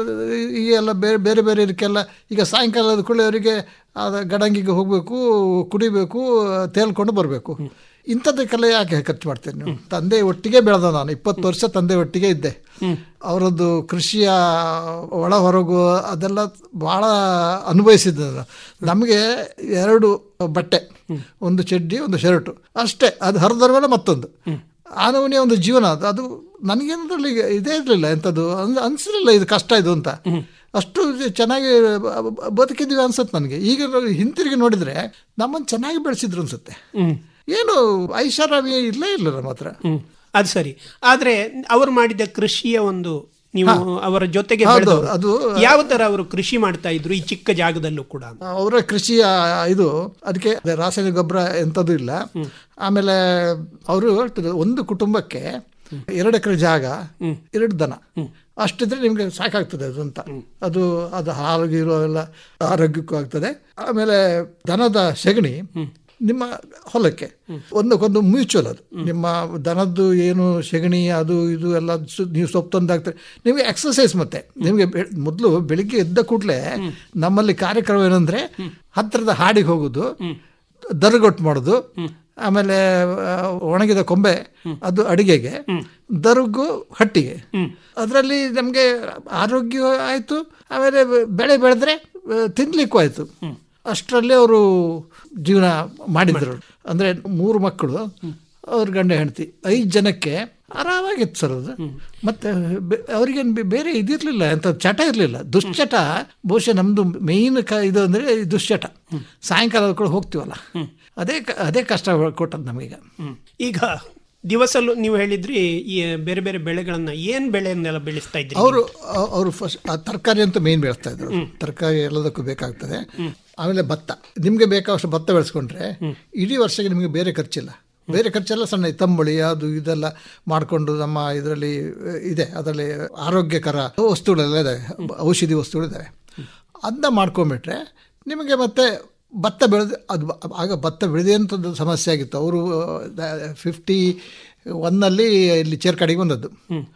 ಈ ಎಲ್ಲ ಬೇರೆ ಬೇರೆ ಬೇರೆ ಇದಕ್ಕೆಲ್ಲ ಈಗ ಸಾಯಂಕಾಲದ ಕೂಡಲೇ ಅವರಿಗೆ ಅದು ಗಡಂಗಿಗೆ ಹೋಗಬೇಕು ಕುಡಿಬೇಕು ತೇಲ್ಕೊಂಡು ಬರಬೇಕು ಇಂಥದ್ದಕ್ಕೆಲ್ಲ ಯಾಕೆ ಖರ್ಚು ಮಾಡ್ತೀನಿ ನೀವು ತಂದೆ ಒಟ್ಟಿಗೆ ಬೆಳೆದ ನಾನು ಇಪ್ಪತ್ತು ವರ್ಷ ತಂದೆ ಒಟ್ಟಿಗೆ ಇದ್ದೆ ಅವರದ್ದು ಕೃಷಿಯ ಒಳ ಹೊರಗು ಅದೆಲ್ಲ ಭಾಳ ಅನುಭವಿಸಿದ್ದೆ ನಾನು ನಮಗೆ ಎರಡು ಬಟ್ಟೆ ಒಂದು ಚಡ್ಡಿ ಒಂದು ಶರ್ಟು ಅಷ್ಟೇ ಅದು ಹರಿದ್ರ ಮೇಲೆ ಮತ್ತೊಂದು ಆನವನಿಯ ಒಂದು ಜೀವನ ಅದು ಅದು ನನಗೇನದ್ರಲ್ಲಿ ಇದೇ ಇರಲಿಲ್ಲ ಎಂಥದ್ದು ಅನ್ ಅನಿಸಲಿಲ್ಲ ಇದು ಕಷ್ಟ ಇದು ಅಂತ ಅಷ್ಟು ಇದು ಚೆನ್ನಾಗಿ ಬ- ಬ- ಬದುಕಿದ್ವಿ ಅನ್ಸುತ್ತೆ ನನಗೆ ಈಗ ನಾವು ಹಿಂತಿರುಗಿ ನೋಡಿದರೆ ನಮ್ಮನ್ನು ಚೆನ್ನಾಗಿ ಬೆಳೆಸಿದ್ರು ಅನ್ಸುತ್ತೆ ಏನು ಐಷಾರಾಮಿ ಇಲ್ಲೇ ಇಲ್ಲ ನಮ್ಮ ಹತ್ರ ಅದು ಸರಿ ಆದ್ರೆ ಅವರು ಮಾಡಿದ ಕೃಷಿಯ ಒಂದು ನೀವು ಹಾ. ಅವರ ಜೊತೆಗೆ ಹೌದು, ಬೆಳೆದವರು. ಅದು ಯಾವ ತರ ಅವರು ಕೃಷಿ ಮಾಡ್ತಾ ಇದ್ರು ಈ ಚಿಕ್ಕ ಜಾಗದಲ್ಲೂ ಕೂಡ ಅವರ ಕೃಷಿಯ ಇದು ಅದಕ್ಕೆ ರಾಸಾಯನಿಕ ಗೊಬ್ಬರ ಎಂಥದ್ದು ಇಲ್ಲ ಆಮೇಲೆ ಅವರು ಹೇಳ್ತಿದ್ರು ಒಂದು ಕುಟುಂಬಕ್ಕೆ ಎರಡು ಎಕರೆ ಜಾಗ ಎರಡು ದನ ಅಷ್ಟಿದ್ರೆ ನಿಮಗೆ ಸಾಕಾಗ್ತದೆ ಅದು ಅಂತ ಅದು ಅದು ಹಾಲು ಗೀಲು ಎಲ್ಲ ಆರೋಗ್ಯಕ್ಕೂ ಆಗ್ತದೆ ಆಮೇಲೆ ದನದ ಸೆಗಣಿ ನಿಮ್ಮ ಹೊಲಕ್ಕೆ ಒಂದಕ್ಕೊಂದು ಮ್ಯೂಚುವಲ್ ಅದು ನಿಮ್ಮ ದನದ್ದು ಏನು ಸೆಗಣಿ ಅದು ಇದು ಎಲ್ಲ ಸು- ನೀವು ಸೊಪ್ಪು ತಂದಾಗ್ತದೆ ನಿಮಗೆ ಎಕ್ಸಸೈಸ್ ಮತ್ತೆ ನಿಮಗೆ ಮೊದಲು ಬೆಳಿಗ್ಗೆ ಎದ್ದ ಕೂಡಲೇ ನಮ್ಮಲ್ಲಿ ಕಾರ್ಯಕ್ರಮ ಏನಂದ್ರೆ ಹತ್ತಿರದ ಹಾಡಿಗೆ ಹೋಗೋದು ದರಗೊಟ್ಟು ಮಾಡೋದು ಆಮೇಲೆ ಆ, ಒಣಗಿದ ಕೊಂಬೆ ಅದು ಅಡಿಗೆಗೆ ದರ್ಗು ಹಟ್ಟಿಗೆ ಅದರಲ್ಲಿ ನಮಗೆ ಆರೋಗ್ಯ ಆಯಿತು ಆಮೇಲೆ ಬೆಳೆ ಬೆಳೆದ್ರೆ ಆ, ತಿನ್ಲಿಕ್ಕೂ ಆಯಿತು ಅಷ್ಟರಲ್ಲಿ ಅವರು ಜೀವನ ಮಾಡಿದ್ರು ಅಂದರೆ ಮೂರು ಮಕ್ಕಳು ಅವ್ರ ಗಂಡ ಹೆಂಡತಿ ಐದು ಜನಕ್ಕೆ ಆರಾಮಾಗಿತ್ತು ಸರ್ ಅದು ಮತ್ತೆ ಬೆ- ಅವ್ರಿಗೇನು ಬೆ- ಬೇರೆ ಇದಿರಲಿಲ್ಲ ಅಂತ ಚಟ ಇರಲಿಲ್ಲ ದುಶ್ಚಟ ಬಹುಶಃ ನಮ್ಮದು ಮೇಯ್ನ್ ಕ ಇದು ಅಂದರೆ ದುಶ್ಚಟ ಸಾಯಂಕಾಲ ಕೂಡ ಹೋಗ್ತೀವಲ್ಲ ಅದೇ ಕ- ಅದೇ ಕಷ್ಟ ಕೊಟ್ಟದ್ದು ನಮಗೀಗ ಈಗ ದಿವಸಲು ನೀವು ಹೇಳಿದ್ರಿ ಈ ಬೇರೆ ಬೇರೆ ಬೆಳೆಗಳನ್ನ ಏನ್ ಬೆಳೆಯನ್ನೆಲ್ಲ ಬೆಳೆಸ್ತಾ ಇದ್ರಿ ಅವರು ಅವರು ಫಸ್ಟ್ ತರಕಾರಿ ಅಂತ ಮೇನ್ ಬೆಳೆಸ್ತಾ ಇದ್ರು ತರಕಾರಿ ಎಲ್ಲದಕ್ಕೂ ಬೇಕಾಗ್ತದೆ ಆಮೇಲೆ ಭತ್ತ ನಿಮಗೆ ಬೇಕಾದಷ್ಟು ಭತ್ತ ಬೆಳೆಸ್ಕೊಂಡ್ರೆ ಇಡೀ ವರ್ಷಕ್ಕೆ ನಿಮಗೆ ಬೇರೆ ಖರ್ಚಿಲ್ಲ ಬೇರೆ ಖರ್ಚೆಲ್ಲ ಸಣ್ಣ ತಂಬುಳಿ ಅದು ಇದೆಲ್ಲ ಮಾಡಿಕೊಂಡು ನಮ್ಮ ಇದರಲ್ಲಿ ಇದೆ ಅದರಲ್ಲಿ ಆರೋಗ್ಯಕರ ವಸ್ತುಗಳೆಲ್ಲ ಇದ್ದಾವೆ ಔಷಧಿ ವಸ್ತುಗಳಿದ್ದಾವೆ ಅದನ್ನ ಮಾಡ್ಕೊಂಬಿಟ್ರೆ ನಿಮಗೆ ಮತ್ತೆ ಭತ್ತ ಬೆಳೆದು ಅದು ಬ- ಆಗ ಭತ್ತ ಬೆಳೆದಂಥದ್ದು ಸಮಸ್ಯೆ ಆಗಿತ್ತು ಅವರು ಫಿಫ್ಟಿ ಒನ್ನಲ್ಲಿ ಇಲ್ಲಿ ಚೇರ್ಕಾಡಿಗೆ ಬಂದದ್ದು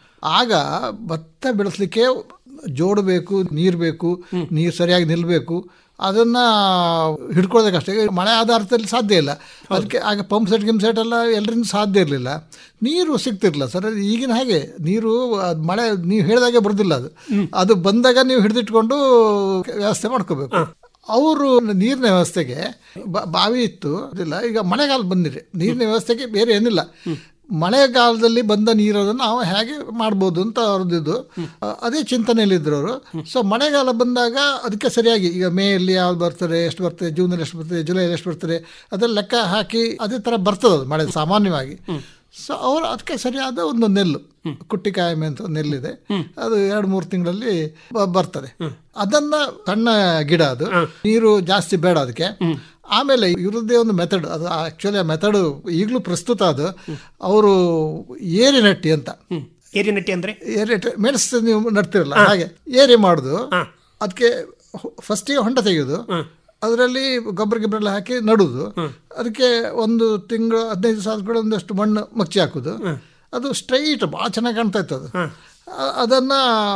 ಆಗ ಭತ್ತ ಬೆಳೆಸಲಿಕ್ಕೆ ಜೋಡು ಬೇಕು ನೀರು ಬೇಕು ನೀರು ಸರಿಯಾಗಿ ನಿಲ್ಲಬೇಕು ಅದನ್ನ ಹಿಡ್ಕೊಳ್ಳೋದಕ್ಕಷ್ಟೇ ಮಳೆ ಆಧಾರದಲ್ಲಿ ಸಾಧ್ಯ ಇಲ್ಲ ಅದಕ್ಕೆ ಆಗ ಪಂಪ್ ಸೆಟ್ ಗಿಮ್ ಸೆಟ್ ಎಲ್ಲ ಎಲ್ಲರಿಂದ ಸಾಧ್ಯ ಇರಲಿಲ್ಲ ನೀರು ಸಿಗ್ತಿರ್ಲಿಲ್ಲ ಸರ್ ಅದು ಈಗಿನ ಹಾಗೆ ನೀರು ಅದ್ ಮಳೆ ನೀವು ಹೇಳಿದಾಗೆ ಬರೋದಿಲ್ಲ ಅದು ಅದು ಬಂದಾಗ ನೀವು ಹಿಡಿದಿಟ್ಕೊಂಡು ವ್ಯವಸ್ಥೆ ಮಾಡ್ಕೋಬೇಕು ಅವರು ನೀರಿನ ವ್ಯವಸ್ಥೆಗೆ ಬ- ಬಾವಿ ಇತ್ತು ಅದಿಲ್ಲ ಈಗ ಮಳೆಗಾಲ ಬಂದಿದೆ ನೀರಿನ ವ್ಯವಸ್ಥೆಗೆ ಬೇರೆ ಏನಿಲ್ಲ ಮಳೆಗಾಲದಲ್ಲಿ ಬಂದ ನೀರನ್ನು ನಾವು ಹೇಗೆ ಮಾಡ್ಬೋದು ಅಂತ ಅವ್ರದ್ದು ಅದೇ ಚಿಂತನೆಯಲ್ಲಿದ್ದರು ಅವರು ಸೊ ಮಳೆಗಾಲ ಬಂದಾಗ ಅದಕ್ಕೆ ಸರಿಯಾಗಿ ಈಗ ಮೇಯಲ್ಲಿ ಯಾವ್ದು ಬರ್ತದೆ ಎಷ್ಟು ಬರ್ತದೆ ಜೂನಲ್ಲಿ ಎಷ್ಟು ಬರ್ತದೆ ಜುಲೈಲಿ ಎಷ್ಟು ಬರ್ತದೆ ಅದೆಲ್ಲ ಲೆಕ್ಕ ಹಾಕಿ ಅದೇ ಥರ ಬರ್ತದೆ ಅದು ಮಳೆ ಸಾಮಾನ್ಯವಾಗಿ ಸೊ ಅವರು ಅದಕ್ಕೆ ಸರಿಯಾದ ಒಂದು ನೆಲ್ಲು ಕುಟ್ಟಿಕಾಯಮೆ ಅಂತ ಒಂದು ನೆಲ್ಲಿದೆ ಅದು ಎರಡು ಮೂರು ತಿಂಗಳಲ್ಲಿ ಬ- ಬರ್ತದೆ ಅದನ್ನ ಸಣ್ಣ ಗಿಡ ಅದು ನೀರು ಜಾಸ್ತಿ ಬೇಡ ಅದಕ್ಕೆ ಆಮೇಲೆ ಇವ್ರದ್ದೇ ಒಂದು ಮೆಥಡ್ ಅದು ಆಕ್ಚುಲಿ ಆ ಮೆಥಡ್ ಈಗಲೂ ಪ್ರಸ್ತುತ ಅದು ಅವರು ಏರಿ ನಟ್ಟಿ ಅಂತ ಏರಿ ನಟ್ಟಿ ಅಂದ್ರೆ ಏರಿ ಮೆಣಸು ನೀವು ನಡ್ತಿರಲ್ಲ ಹಾಗೆ ಏರಿ ಮಾಡುದು ಅದಕ್ಕೆ ಫಸ್ಟಿಗೆ ಹೊಂಡ ತೆಗೆಯೋದು ಅದರಲ್ಲಿ ಗೊಬ್ಬರ ಗಿಬ್ಬರ ಎಲ್ಲ ಹಾಕಿ ನಡುವುದು ಅದಕ್ಕೆ ಒಂದು ತಿಂಗಳು ಹದಿನೈದು ಸಾವಿರ ಒಂದಷ್ಟು ಮಣ್ಣು ಮಚ್ಚಿ ಹಾಕುದು ಅದು ಸ್ಟ್ರೈಟ್ ಭಾಳ ಚೆನ್ನಾಗಿ ಕಾಣ್ತಾ ಇತ್ತು ಅದು ಅ- ಅದನ್ನ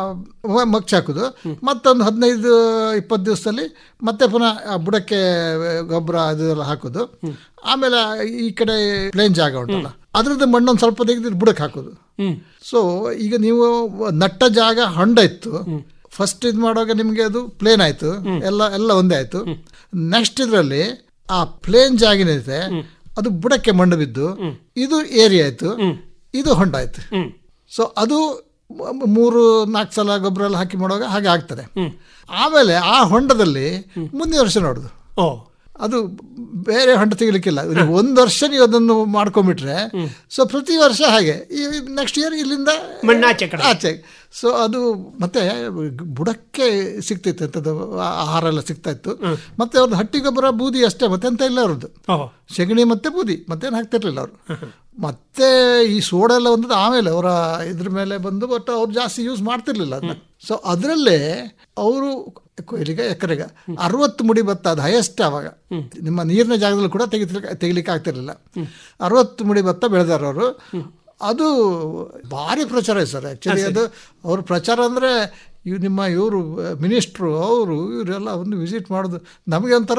ಮ- ಮಗ್ಚಿ ಹಾಕುದು ಮತ್ತೊಂದು ಹದಿನೈದು ಇಪ್ಪತ್ತು ದಿವಸದಲ್ಲಿ ಮತ್ತೆ ಪುನಃ ಆ ಬುಡಕ್ಕೆ ಗೊಬ್ಬರ ಅದೆಲ್ಲ ಹಾಕುದು ಆಮೇಲೆ ಈ ಕಡೆ ಪ್ಲೇನ್ ಜಾಗ ಉಂಟಲ್ಲ ಅದ್ರದ್ದು ಮಣ್ಣೊಂದು ಸ್ವಲ್ಪ ತೆಗೆದು ಬುಡಕ್ಕೆ ಹಾಕುದು ಸೊ ಈಗ ನೀವು ನಟ್ಟ ಜಾಗ ಹೊಂಡ ಇತ್ತು ಫಸ್ಟ್ ಇದು ಮಾಡುವಾಗ ನಿಮಗೆ ಅದು ಪ್ಲೇನ್ ಆಯ್ತು ಎಲ್ಲ ಎಲ್ಲ ಒಂದೇ ಆಯ್ತು ನೆಕ್ಸ್ಟ್ ಇದರಲ್ಲಿ ಆ ಪ್ಲೇನ್ ಜಾಗಿನೈತೆ ಅದು ಬುಡಕ್ಕೆ ಮಣ್ಣು ಬಿದ್ದು ಇದು ಏರಿಯಾ ಆಯ್ತು ಇದು ಹೊಂಡ ಆಯ್ತು ಸೊ ಅದು ಮ- ಮೂರು ನಾಲ್ಕು ಸಲ ಗೊಬ್ಬರ ಎಲ್ಲ ಹಾಕಿ ಮಾಡುವಾಗ ಹಾಗೆ ಆಗ್ತದೆ ಆಮೇಲೆ ಆ ಹೊಂಡದಲ್ಲಿ ಮುಂದಿನ ವರ್ಷ ನೋಡುದು ಓ ಅದು ಬೇರೆ ಹೊಂಡ ತೆಗಿಲಿಕ್ಕಿಲ್ಲ ನೀವು ಒಂದು ವರ್ಷ ನೀವು ಅದನ್ನು ಮಾಡ್ಕೊಂಡ್ಬಿಟ್ರೆ ಸೊ ಪ್ರತಿ ವರ್ಷ ಹಾಗೆ ಈ ನೆಕ್ಸ್ಟ್ ಇಯರ್ ಇಲ್ಲಿಂದ ಮಣ್ಣಾಚೆ ಕಡೆ. ಆಚೆ ಸೊ ಅದು ಮತ್ತೆ ಬುಡಕ್ಕೆ ಸಿಗ್ತಿತ್ತು ಅಂಥದ್ದು ಆ- ಆಹಾರ ಎಲ್ಲ ಸಿಗ್ತಾ ಇತ್ತು ಮತ್ತೆ ಅವ್ರದ್ದು ಹಟ್ಟಿ ಗೊಬ್ಬರ ಬೂದಿ ಅಷ್ಟೇ ಮತ್ತೆ ಎಂತ ಇಲ್ಲ ಅವ್ರದ್ದು ಓಹೋ ಸೆಗಣಿ ಮತ್ತೆ ಬೂದಿ ಮತ್ತೇನು ಹಾಕ್ತಿರ್ಲಿಲ್ಲ ಅವರು ಮತ್ತೆ ಈ ಸೋಡಾ ಎಲ್ಲ ಬಂದದ್ದು ಆಮೇಲೆ ಅವರ ಇದ್ರ ಮೇಲೆ ಬಂದು ಬಟ್ ಅವ್ರು ಜಾಸ್ತಿ ಯೂಸ್ ಮಾಡ್ತಿರ್ಲಿಲ್ಲ ಅದನ್ನ ಸೊ ಅದರಲ್ಲೇ ಅವರು ಕೊಯ್ಲಿಗೆ ಎಕರೆಗೆ ಅರವತ್ತು ಮುಡಿ ಭತ್ತ ಅದು ಹೈಯೆಸ್ಟ್ ಆವಾಗ ನಿಮ್ಮ ನೀರಿನ ಜಾಗದಲ್ಲಿ ಕೂಡ ತೆಗಿಲಿಕ್ಕೆ ತೆಗಿಲಿಕ್ಕೆ ಆಗ್ತಿರ್ಲಿಲ್ಲ ಅರವತ್ತು ಮುಡಿ ಭತ್ತ ಬೆಳೆದಾರ ಅವರು ಅದು ಭಾರಿ ಪ್ರಚಾರ ಇದೆ ಸರ್ ಆ್ಯಕ್ಚುಲಿ ಅದು ಅವ್ರ ಪ್ರಚಾರ ಅಂದರೆ ಇವ್ ನಿಮ್ಮ ಇವರು ಮಿನಿಸ್ಟ್ರು ಅವರು ಇವರೆಲ್ಲ ಒಂದು ವಿಸಿಟ್ ಮಾಡೋದು ನಮಗೆ ಒಂಥರ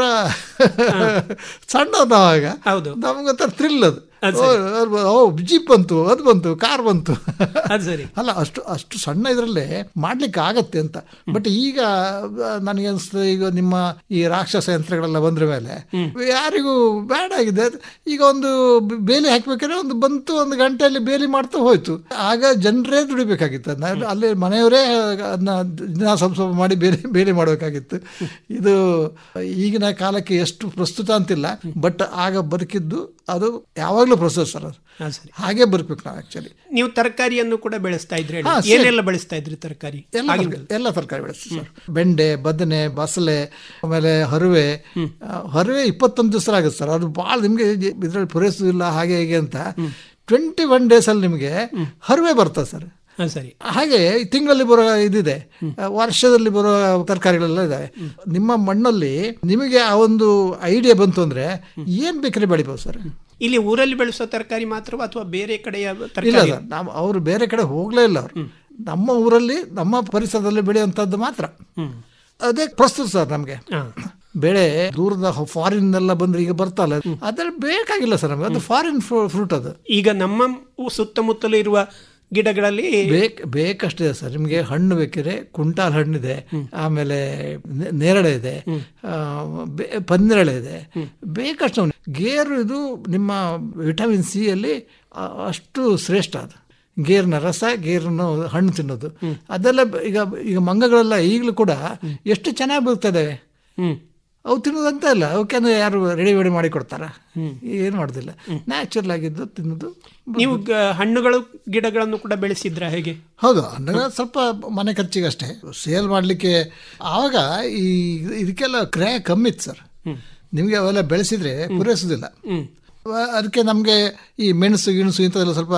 ಸಣ್ಣವ್ರು ನಾವಾಗ ಹೌದು ನಮಗೊಂಥರ ಥ್ರಿಲ್ ಅದು ಅದು ಓ, ಅದು- ಓ ಜೀಪ್ ಬಂತು ಅದು ಬಂತು ಕಾರ್ ಬಂತು ಅದು ಸರಿ ಅಲ್ಲ ಅಷ್ಟು ಅಷ್ಟು ಸಣ್ಣ ಇದರಲ್ಲೇ ಮಾಡ್ಲಿಕ್ಕೆ ಆಗತ್ತೆ ಅಂತ ಬಟ್ ಈಗ ಆ, ನನಗೆ ಅನಿಸ್ತದೆ ಈಗ ನಿಮ್ಮ ಈ ರಾಕ್ಷಸ ಯಂತ್ರಗಳೆಲ್ಲ ಬಂದ್ರ ಮೇಲೆ ಯಾರಿಗೂ ಬೇಡ ಆಗಿದೆ ಅದು. ಈಗ ಒಂದು ಬ- ಬೇಲಿ ಹಾಕ್ಬೇಕಾದ್ರೆ ಒಂದು ಬಂತು ಒಂದು ಗಂಟೆಯಲ್ಲಿ ಬೇಲಿ ಮಾಡ್ತಾ ಹೋಯ್ತು ಆಗ ಜನರೇ ದುಡಿಬೇಕಾಗಿತ್ತು ಅದನ್ನ ಅಲ್ಲಿ ಮನೆಯವರೇ ಅದನ್ನ ದಿನ ಸಂಸೋಪ ಮಾಡಿ ಬೇರೆ ಬೇರೆ ಮಾಡಬೇಕಾಗಿತ್ತು ಇದು ಈಗಿನ ಕಾಲಕ್ಕೆ ಎಷ್ಟು ಪ್ರಸ್ತುತ ಅಂತಿಲ್ಲ ಬಟ್ ಆಗ ಬದುಕಿದ್ದು ಅದು ಯಾವಾಗಲೂ ಪ್ರಸ್ತುತ ಸರ್ ಅದು ಹಾ, ಸರಿ ಹಾಗೆ ಬದುಕಬೇಕು ನಾವು ಆಕ್ಚುಲಿ ನೀವು ತರಕಾರಿಯನ್ನು ಕೂಡ ಬೆಳೆಸ್ತಾ ಇದ್ರಿ ಹೇಳಿ. ಹಾ, ಸರಿ. ಏನೆಲ್ಲ ಬೆಳೆಸ್ತಾ ಇದ್ರಿ ತರಕಾರಿ ಎಲ್ಲ ಆಗಿನ ತರಕಾರಿ- ಎಲ್ಲ ತರಕಾರಿ ಬೆಳೆಸ್ತೀವಿ ಸರ್ ಬೆಂಡೆ ಬದನೆ ಬಸಳೆ ಆಮೇಲೆ ಹರುವೆ ಆ, ಹರುವೆ ಇಪ್ಪತ್ತೊಂದು ದಿವಸ ಆಗುತ್ತೆ ಸರ್ ಅದು ಭಾಳ ನಿಮಗೆ ಇದರಲ್ಲಿ ಪೂರೈಸೋದಿಲ್ಲ ಹಾಗೆ ಹೀಗೆ ಅಂತ ಟ್ವೆಂಟಿ ಒನ್ ಡೇಸಲ್ಲಿ ನಿಮಗೆ ಹರುವೆ ಬರ್ತದೆ ಸರ್ ಹಾ, ಸರಿ ಹಾಗೆ ಈ ತಿಂಗಳಲ್ಲಿ ಬರೋ ಇದಿದೆ ಆ, ವರ್ಷದಲ್ಲಿ ಬರೋ ತರಕಾರಿಗಳೆಲ್ಲ ಇದಾವೆ ನಿಮ್ಮ ಮಣ್ಣಲ್ಲಿ ನಿಮಗೆ ಆ ಒಂದು ಐಡಿಯಾ ಬಂತು ಅಂದ್ರೆ ಏನ್ ಬೇಕಾದ್ರೆ ಬೆಳಿಬೋದು ಸರ್ ಇಲ್ಲಿ ಊರಲ್ಲಿ ಬೆಳೆಸೋ ತರಕಾರಿ ಮಾತ್ರವಾ ಅಥವಾ ಬೇರೆ ಕಡೆಯ ಇಲ್ಲ ತರಕಾರಿ ಸರ್ ನಾವು ಅವರು ಬೇರೆ ಕಡೆ ಹೋಗ್ಲೇ ಇಲ್ಲ ಅವರು ನಮ್ಮ ಊರಲ್ಲಿ ನಮ್ಮ ಪರಿಸರದಲ್ಲಿ ಬೆಳೆಯುವಂಥದ್ದು ಮಾತ್ರ ಅದೇ ಪ್ರಸ್ತುತ ಸರ್ ನಮಗೆ ಬೆಳೆ ದೂರದ ಫಾರಿನ್ ಎಲ್ಲ ಬಂದ್ರೆ ಈಗ ಬರ್ತಲ್ಲ ಅದ್ರಲ್ಲಿ ಬೇಕಾಗಿಲ್ಲ ಸರ್ ನಮಗೆ ಅದು ಫಾರಿನ್ ಫ್ರೂಟ್ ಅದು ಈಗ ನಮ್ಮ ಊ- ಸುತ್ತಮುತ್ತಲು ಇರುವ ಗಿಡಗಳಲ್ಲಿ ಬೇಕ್ ಬೇಕಷ್ಟಿದೆ ಸರ್ ನಿಮಗೆ ಹಣ್ಣು ಬೇಕಿದ್ರೆ ಕುಂಟಾಲ್ ಹಣ್ಣಿದೆ ಆಮೇಲೆ ನೆ- ನೇರಳೆ ಇದೆ ಆ, ಬೆ- ಪನ್ನೇರಳೆ ಇದೆ ಬೇಕಷ್ಟು ನಮ್ಗೆ. ಗೇರು ಇದು ನಿಮ್ಮ ವಿಟಮಿನ್ ಸಿ ಅಲ್ಲಿ ಆ, ಅಷ್ಟು ಶ್ರೇಷ್ಠ ಅದು ಗೇರಿನ ರಸ ಗೇರನ್ನು ಹಣ್ಣು ತಿನ್ನೋದು ಅದೆಲ್ಲ ಬ- ಈಗ ಈಗ ಮಂಗಗಳೆಲ್ಲ ಈಗಲೂ ಕೂಡ ಎಷ್ಟು ಚೆನ್ನಾಗಿ ಬದುಕ್ತಾ ಇದ್ದಾವೆ ಅವು ತಿನ್ನೋದಂತ ಇಲ್ಲ ಅವಕ್ಕೇನು ಯಾರು ರೆಡಿ ರೆಡಿ ಮಾಡಿ ಕೊಡ್ತಾರ ಏನು ಮಾಡೋದಿಲ್ಲ ನ್ಯಾಚುರಲ್ ಆಗಿದ್ದು ತಿನ್ನೋದು ನೀವು ಗ- ಹಣ್ಣುಗಳು ಗಿಡಗಳನ್ನು ಕೂಡ ಬೆಳೆಸಿದ್ರ ಹೇಗೆ ಹೌದು ಅಂದ್ರೆ ಸ್ವಲ್ಪ ಮನೆ ಖರ್ಚಿಗೆ ಅಷ್ಟೇ ಸೇಲ್ ಮಾಡಲಿಕ್ಕೆ ಆವಾಗ ಈ ಇದಕ್ಕೆಲ್ಲ ಕ್ರಯ ಕಮ್ಮಿ ಇತ್ತು ಸರ್ ನಿಮಗೆ ಅವೆಲ್ಲ ಬೆಳೆಸಿದ್ರೆ ಪೂರೈಸೋದಿಲ್ಲ ವ- ಅದಕ್ಕೆ ನಮಗೆ ಈ ಮೆಣಸು ಗಿಣಸು ಇಂಥದ್ದೆಲ್ಲ ಸ್ವಲ್ಪ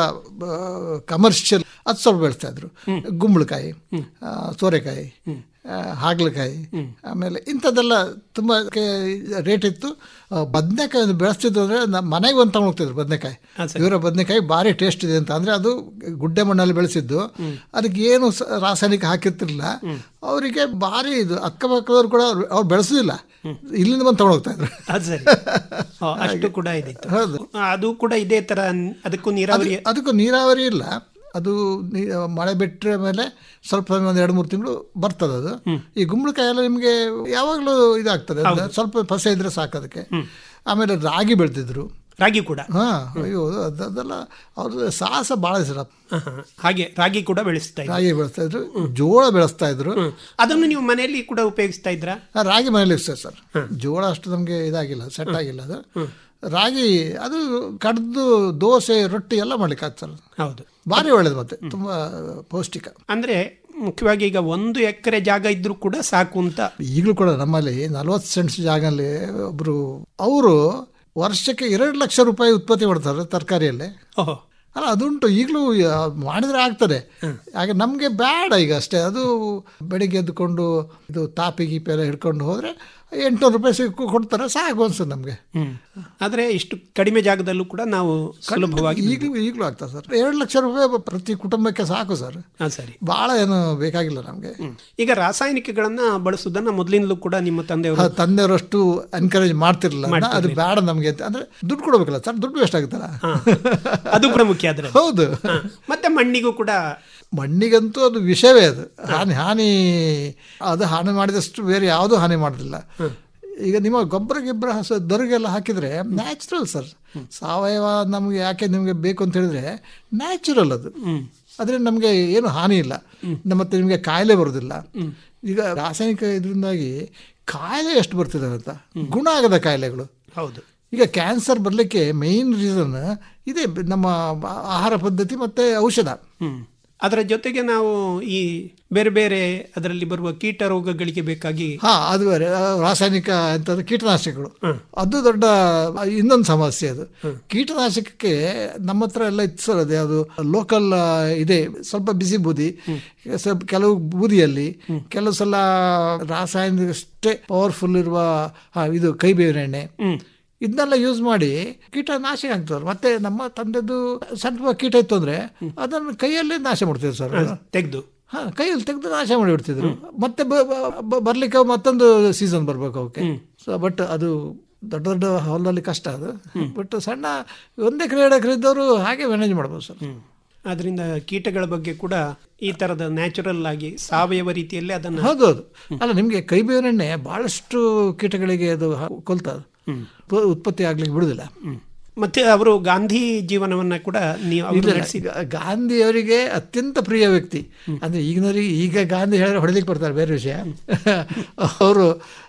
ಕಮರ್ಷಿಯಲ್ ಅದು ಸ್ವಲ್ಪ ಬೆಳೆಸ್ತಾ ಇದ್ರು ಗುಂಬಳಕಾಯಿ ಆ, ಸೋರೆಕಾಯಿ ಆ, ಹಾಗಲಕಾಯಿ ಆಮೇಲೆ ಇಂಥದ್ದೆಲ್ಲ ತುಂಬ ರೇಟ್ ಇತ್ತು ಬದನೆಕಾಯಿ ಒಂದು ಬೆಳೆಸ್ತಿದ್ರು ಅಂದರೆ ನಮ್ಮ ಮನೆಗೆ ಒಂದು ತಗೊಂಡು ಹೋಗ್ತಿದ್ರು ಬದನೆಕಾಯಿ ಇವರ ಬದನೆಕಾಯಿ ಭಾರಿ ಟೇಸ್ಟ್ ಇದೆ ಅಂತ ಅಂದರೆ ಅದು ಗುಡ್ಡೆ ಮಣ್ಣಲ್ಲಿ ಬೆಳೆಸಿದ್ದು ಅದಕ್ಕೆ ಏನು ಸ- ರಾಸಾಯನಿಕ ಹಾಕಿರ್ತಿರ್ಲಿಲ್ಲ ಅವರಿಗೆ ಭಾರಿ ಇದು ಅಕ್ಕಪಕ್ಕದವ್ರು ಕೂಡ ಅವ್ರು ಅವ್ರು ಬೆಳೆಸೋದಿಲ್ಲ ಇಲ್ಲಿಂದ ಬಂದು ತಗೊಂಡು ಹೋಗ್ತಾ ಇದ್ರು ಅದು ಸರಿ ಓ, ಅಷ್ಟು ಕೂಡ ಇದಿತ್ತು ಹೌದು ಅದು ಕೂಡ ಇದೇ ತರ ನ್- ಅದಕ್ಕೂ ನೀರಾವರಿ ಅದು- ಅದಕ್ಕೂ ನೀರಾವರಿ ಇಲ್ಲ ಅದು ನೀ- ಮಳೆ ಬಿಟ್ಟರೆ ಮೇಲೆ ಸ್ವಲ್ಪ ಒಂದು ಎರಡು ಮೂರು ತಿಂಗಳು ಬರ್ತದೆ ಅದು ಈ ಗುಂಬಳಕಾಯಿ ಎಲ್ಲ ನಿಮಗೆ ಯಾವಾಗಲೂ ಇದಾಗ್ತದೆ ಅಂದ್ರೆ ಸ್ವಲ್ಪ ಫಸೆ ಇದ್ರೆ ಸಾಕು ಅದಕ್ಕೆ ಆಮೇಲೆ ರಾಗಿ ಬೆಳೆದಿದ್ರು ರಾಗಿ ಕೂಡ ಹಾ ಅಯ್ಯೋ ಅದು- ಅದೆಲ್ಲ ಅವ್ರ ಸಾಹಸ ಭಾಳ ಸರ್ ಹಾಗೆ ರಾಗಿ ಕೂಡ ಬೆಳೆಸ್ತಾ ಇದ್ರು ರಾಗಿ ಬೆಳೆಸ್ತಾ ಇದ್ರು ಜೋಳ ಬೆಳೆಸ್ತಾ ಇದ್ರು ಅದನ್ನು ನೀವು ಮನೆಯಲ್ಲಿ ಕೂಡ ಉಪಯೋಗಿಸ್ತಾ ಇದ್ರಾ ಆ, ರಾಗಿ ಮನೇಲಿ ಇರ್ತದೆ ಸರ್ ಜೋಳ ಅಷ್ಟು ನಮಗೆ ಇದಾಗಿಲ್ಲ ಸೆಟ್ ಆಗಿಲ್ಲ ಅದು ರಾಗಿ ಅದು ಕಡ್ದು ದೋಸೆ ರೊಟ್ಟಿ ಎಲ್ಲ ಮಾಡ್ಲಿಕ್ಕೆ ಆಗ್ತದೆ ಹೌದು ಭಾರಿ ಒಳ್ಳೇದು ಮತ್ತೆ ತುಂಬಾ ಪೌಷ್ಟಿಕ ಅಂದ್ರೆ ಮುಖ್ಯವಾಗಿ ಈಗ ಒಂದು ಎಕರೆ ಜಾಗ ಇದ್ರೂ ಕೂಡ ಸಾಕು ಅಂತ ಈಗಲೂ ಕೂಡ ನಮ್ಮಲ್ಲಿ ನಲ್ವತ್ತು ಸೆಂಟ್ಸ್ ಜಾಗಲ್ಲಿ ಒಬ್ರು ಅವರು ವರ್ಷಕ್ಕೆ ಎರಡು ಲಕ್ಷ ರೂಪಾಯಿ ಉತ್ಪತ್ತಿ ಮಾಡ್ತಾರೆ ತರಕಾರಿಯಲ್ಲಿ ಓಹೋ ಅಲ್ಲ ಅದುಂಟು ಈಗಲೂ ಮಾಡಿದ್ರೆ ಆಗ್ತದೆ ಹಾಗೆ ನಮಗೆ ಬೇಡ ಈಗ ಅಷ್ಟೇ ಅದು ಬೆಳಿಗ್ಗೆ ಎದ್ದುಕೊಂಡು ಇದು ತಾಪಿ ಗೀಪಿ ಎಲ್ಲ ಹಿಡ್ಕೊಂಡು ಹೋದ್ರೆ ಎಂಟುನೂರು ರೂಪಾಯಿ ಸಿಕ್ಕು ಕೊಡ್ತಾರೆ ಸಾಕು ಅನ್ಸುತ್ತೆ ನಮಗೆ ಹ್ಮ್ ಆದ್ರೆ ಇಷ್ಟು ಕಡಿಮೆ ಜಾಗದಲ್ಲೂ ಕೂಡ ನಾವು ಸುಲಭವಾಗಿ ಈಗಲೂ ಈಗಲೂ ಆಗ್ತದೆ ಸರ್ ಎರಡು ಲಕ್ಷ ರೂಪಾಯಿ ಪ್ರತಿ ಕುಟುಂಬಕ್ಕೆ ಸಾಕು ಸರ್ ಹಾ ಸರಿ ಭಾಳ ಏನು ಬೇಕಾಗಿಲ್ಲ ನಮಗೆ ಈಗ ರಾಸಾಯನಿಕಗಳನ್ನ ಬಳಸುವುದನ್ನ ಮೊದಲಿಂದಲೂ ಕೂಡ ನಿಮ್ಮ ತಂದೆಯವರು ತಂದೆಯವರಷ್ಟು ಎನ್ಕರೇಜ್ ಮಾಡ್ತಿರ್ಲಿಲ್ಲ ಅದನ್ನ. ಅದು ಬೇಡ ನಮಗೆ ಅಂತ ಅಂದ್ರೆ ದುಡ್ಡು ಕೊಡ್ಬೇಕಲ್ಲ ಸರ್ ದುಡ್ಡು ವೇಸ್ಟ್ ಆಗುತ್ತಲ್ಲ ಅದು ಕೂಡ ಮುಖ್ಯ ಆದ್ರೆ ಹೌದು ಮತ್ತೆ ಮಣ್ಣಿಗೂ ಕೂಡ ಮಣ್ಣಿಗಂತೂ ಅದು ವಿಷಯವೇ ಅದು ಹಾನಿ ಹಾನಿ ಅದು ಹಾನಿ ಮಾಡಿದಷ್ಟು ಬೇರೆ ಯಾವುದೂ ಹಾನಿ ಮಾಡೋದಿಲ್ಲ ಈಗ ನಿಮ್ಮ ಗೊಬ್ಬರ ಗಿಬ್ಬರ ಹಸ ದೊರಗೆಲ್ಲ ಹಾಕಿದ್ರೆ ನ್ಯಾಚುರಲ್ ಸರ್ ಸಾವಯವ ನಮಗೆ ಯಾಕೆ ನಿಮಗೆ ಬೇಕು ಅಂತ ಹೇಳಿದ್ರೆ ನ್ಯಾಚುರಲ್ ಅದು ಅದರಿಂದ ನಮಗೆ ಏನು ಹಾನಿ ಇಲ್ಲ ಮತ್ತೆ ನಿಮಗೆ ಕಾಯಿಲೆ ಬರೋದಿಲ್ಲ ಈಗ ರಾಸಾಯನಿಕ ಇದರಿಂದಾಗಿ ಕಾಯಿಲೆ ಎಷ್ಟು ಬರ್ತಿದ್ದಾವೆ ಅಂತ ಗುಣ ಆಗದ ಕಾಯಿಲೆಗಳು ಹೌದು ಈಗ ಕ್ಯಾನ್ಸರ್ ಬರಲಿಕ್ಕೆ ಮೇಯ್ನ್ ರೀಸನ್ ಇದೆ ನಮ್ಮ ಆಹಾರ ಪದ್ಧತಿ ಮತ್ತೆ ಔಷಧ ಹ್ಮ್ ಅದರ ಜೊತೆಗೆ ನಾವು ಈ ಬೇರೆ ಬೇರೆ ಅದರಲ್ಲಿ ಬರುವ ಕೀಟ ರೋಗಗಳಿಗೆ ಬೇಕಾಗಿ ಹಾ ಅದು ಬೇರೆ ಆ, ರಾಸಾಯನಿಕ ಅಂತಂದ್ರೆ ಕೀಟನಾಶಕಗಳು ಅದು ದೊಡ್ಡ ಇನ್ನೊಂದು ಸಮಸ್ಯೆ ಅದು ಕೀಟನಾಶಕಕ್ಕೆ ನಮ್ಮ ಹತ್ರ ಎಲ್ಲ ಇತ್ತು ಸರ್ ಅದು ಯಾವುದು ಲೋಕಲ್ ಇದೆ ಸ್ವಲ್ಪ ಬಿಸಿ ಬೂದಿ ಸ್ವಲ್ಪ ಕೆಲವು ಬೂದಿಯಲ್ಲಿ ಕೆಲವು ಸಲ ರಾಸಾಯನಿಕ ಅಷ್ಟೇ ಪವರ್ಫುಲ್ ಇರುವ ಆ, ಇದು ಕೈಬೇವಿನ ಎಣ್ಣೆ ಇದನ್ನೆಲ್ಲ ಯೂಸ್ ಮಾಡಿ ಕೀಟ ನಾಶ ಆಗ್ತದೆ ಮತ್ತೆ ನಮ್ಮ ತಂದೆದು ಸಣ್ಣ ಕೀಟ ಇತ್ತು ಅಂದ್ರೆ ಅದನ್ನು ಕೈಯಲ್ಲೇ ನಾಶ ಮಾಡ್ತಿದ್ರು ಸರ್ ತೆಗೆದು ಹಾ ಕೈಯಲ್ಲಿ ತೆಗೆದು ನಾಶ ಮಾಡಿ ಬಿಡ್ತಿದ್ರು ಮತ್ತೆ ಬ- ಬ- ಬ- ಬರ್ಲಿಕ್ಕೆ ಮತ್ತೊಂದು ಸೀಸನ್ ಬರ್ಬೇಕು ಅವಕ್ಕೆ ಸೊ ಬಟ್ ಅದು ದೊಡ್ಡ ದೊಡ್ಡ ಹೊಲದಲ್ಲಿ ಕಷ್ಟ ಅದು ಬಟ್ ಸಣ್ಣ ಒಂದೇ ಎಕರೆ ಎರಡು ಎಕರೆ ಇದ್ದವರು ಹಾಗೆ ಮ್ಯಾನೇಜ್ ಮಾಡ್ಬೋದು ಸರ್ ಅದರಿಂದ ಕೀಟಗಳ ಬಗ್ಗೆ ಕೂಡ ಈ ತರದ ನ್ಯಾಚುರಲ್ ಆಗಿ ಸಾವಯವ ರೀತಿಯಲ್ಲಿ ಅದನ್ನ ಹೌದು ಹೌದು ಅಲ್ಲ ನಿಮಗೆ ಕೈಬೇವಿನ ಎಣ್ಣೆ ಬಹಳಷ್ಟು ಕೀಟಗಳಿಗೆ ಅದು ಹ- ಕೊಲ್ತದೆ ಉತ್ಪ- ಉತ್ಪತ್ತಿ ಆಗ್ಲಿಕ್ಕೆ ಬಿಡುದಿಲ್ಲ ಮತ್ತೆ ಅವರು ಗಾಂಧಿ ಜೀವನವನ್ನ ಕೂಡ ನೀವು ಅವರು ಇಲ್ಲ, ನಡೆಸಿ ಈಗ ಗಾಂಧಿ ಅವರಿಗೆ ಅತ್ಯಂತ ಪ್ರಿಯ ವ್ಯಕ್ತಿ ಅಂದ್ರೆ ಈಗಿನವರಿಗೆ ಈಗ ಗಾಂಧಿ ಹೇಳಿದ್ರೆ ಹೊಡೆಲಿಕ್ಕೆ ಬರ್ತಾರೆ ಬೇರೆ ವಿಷಯ ಅವರು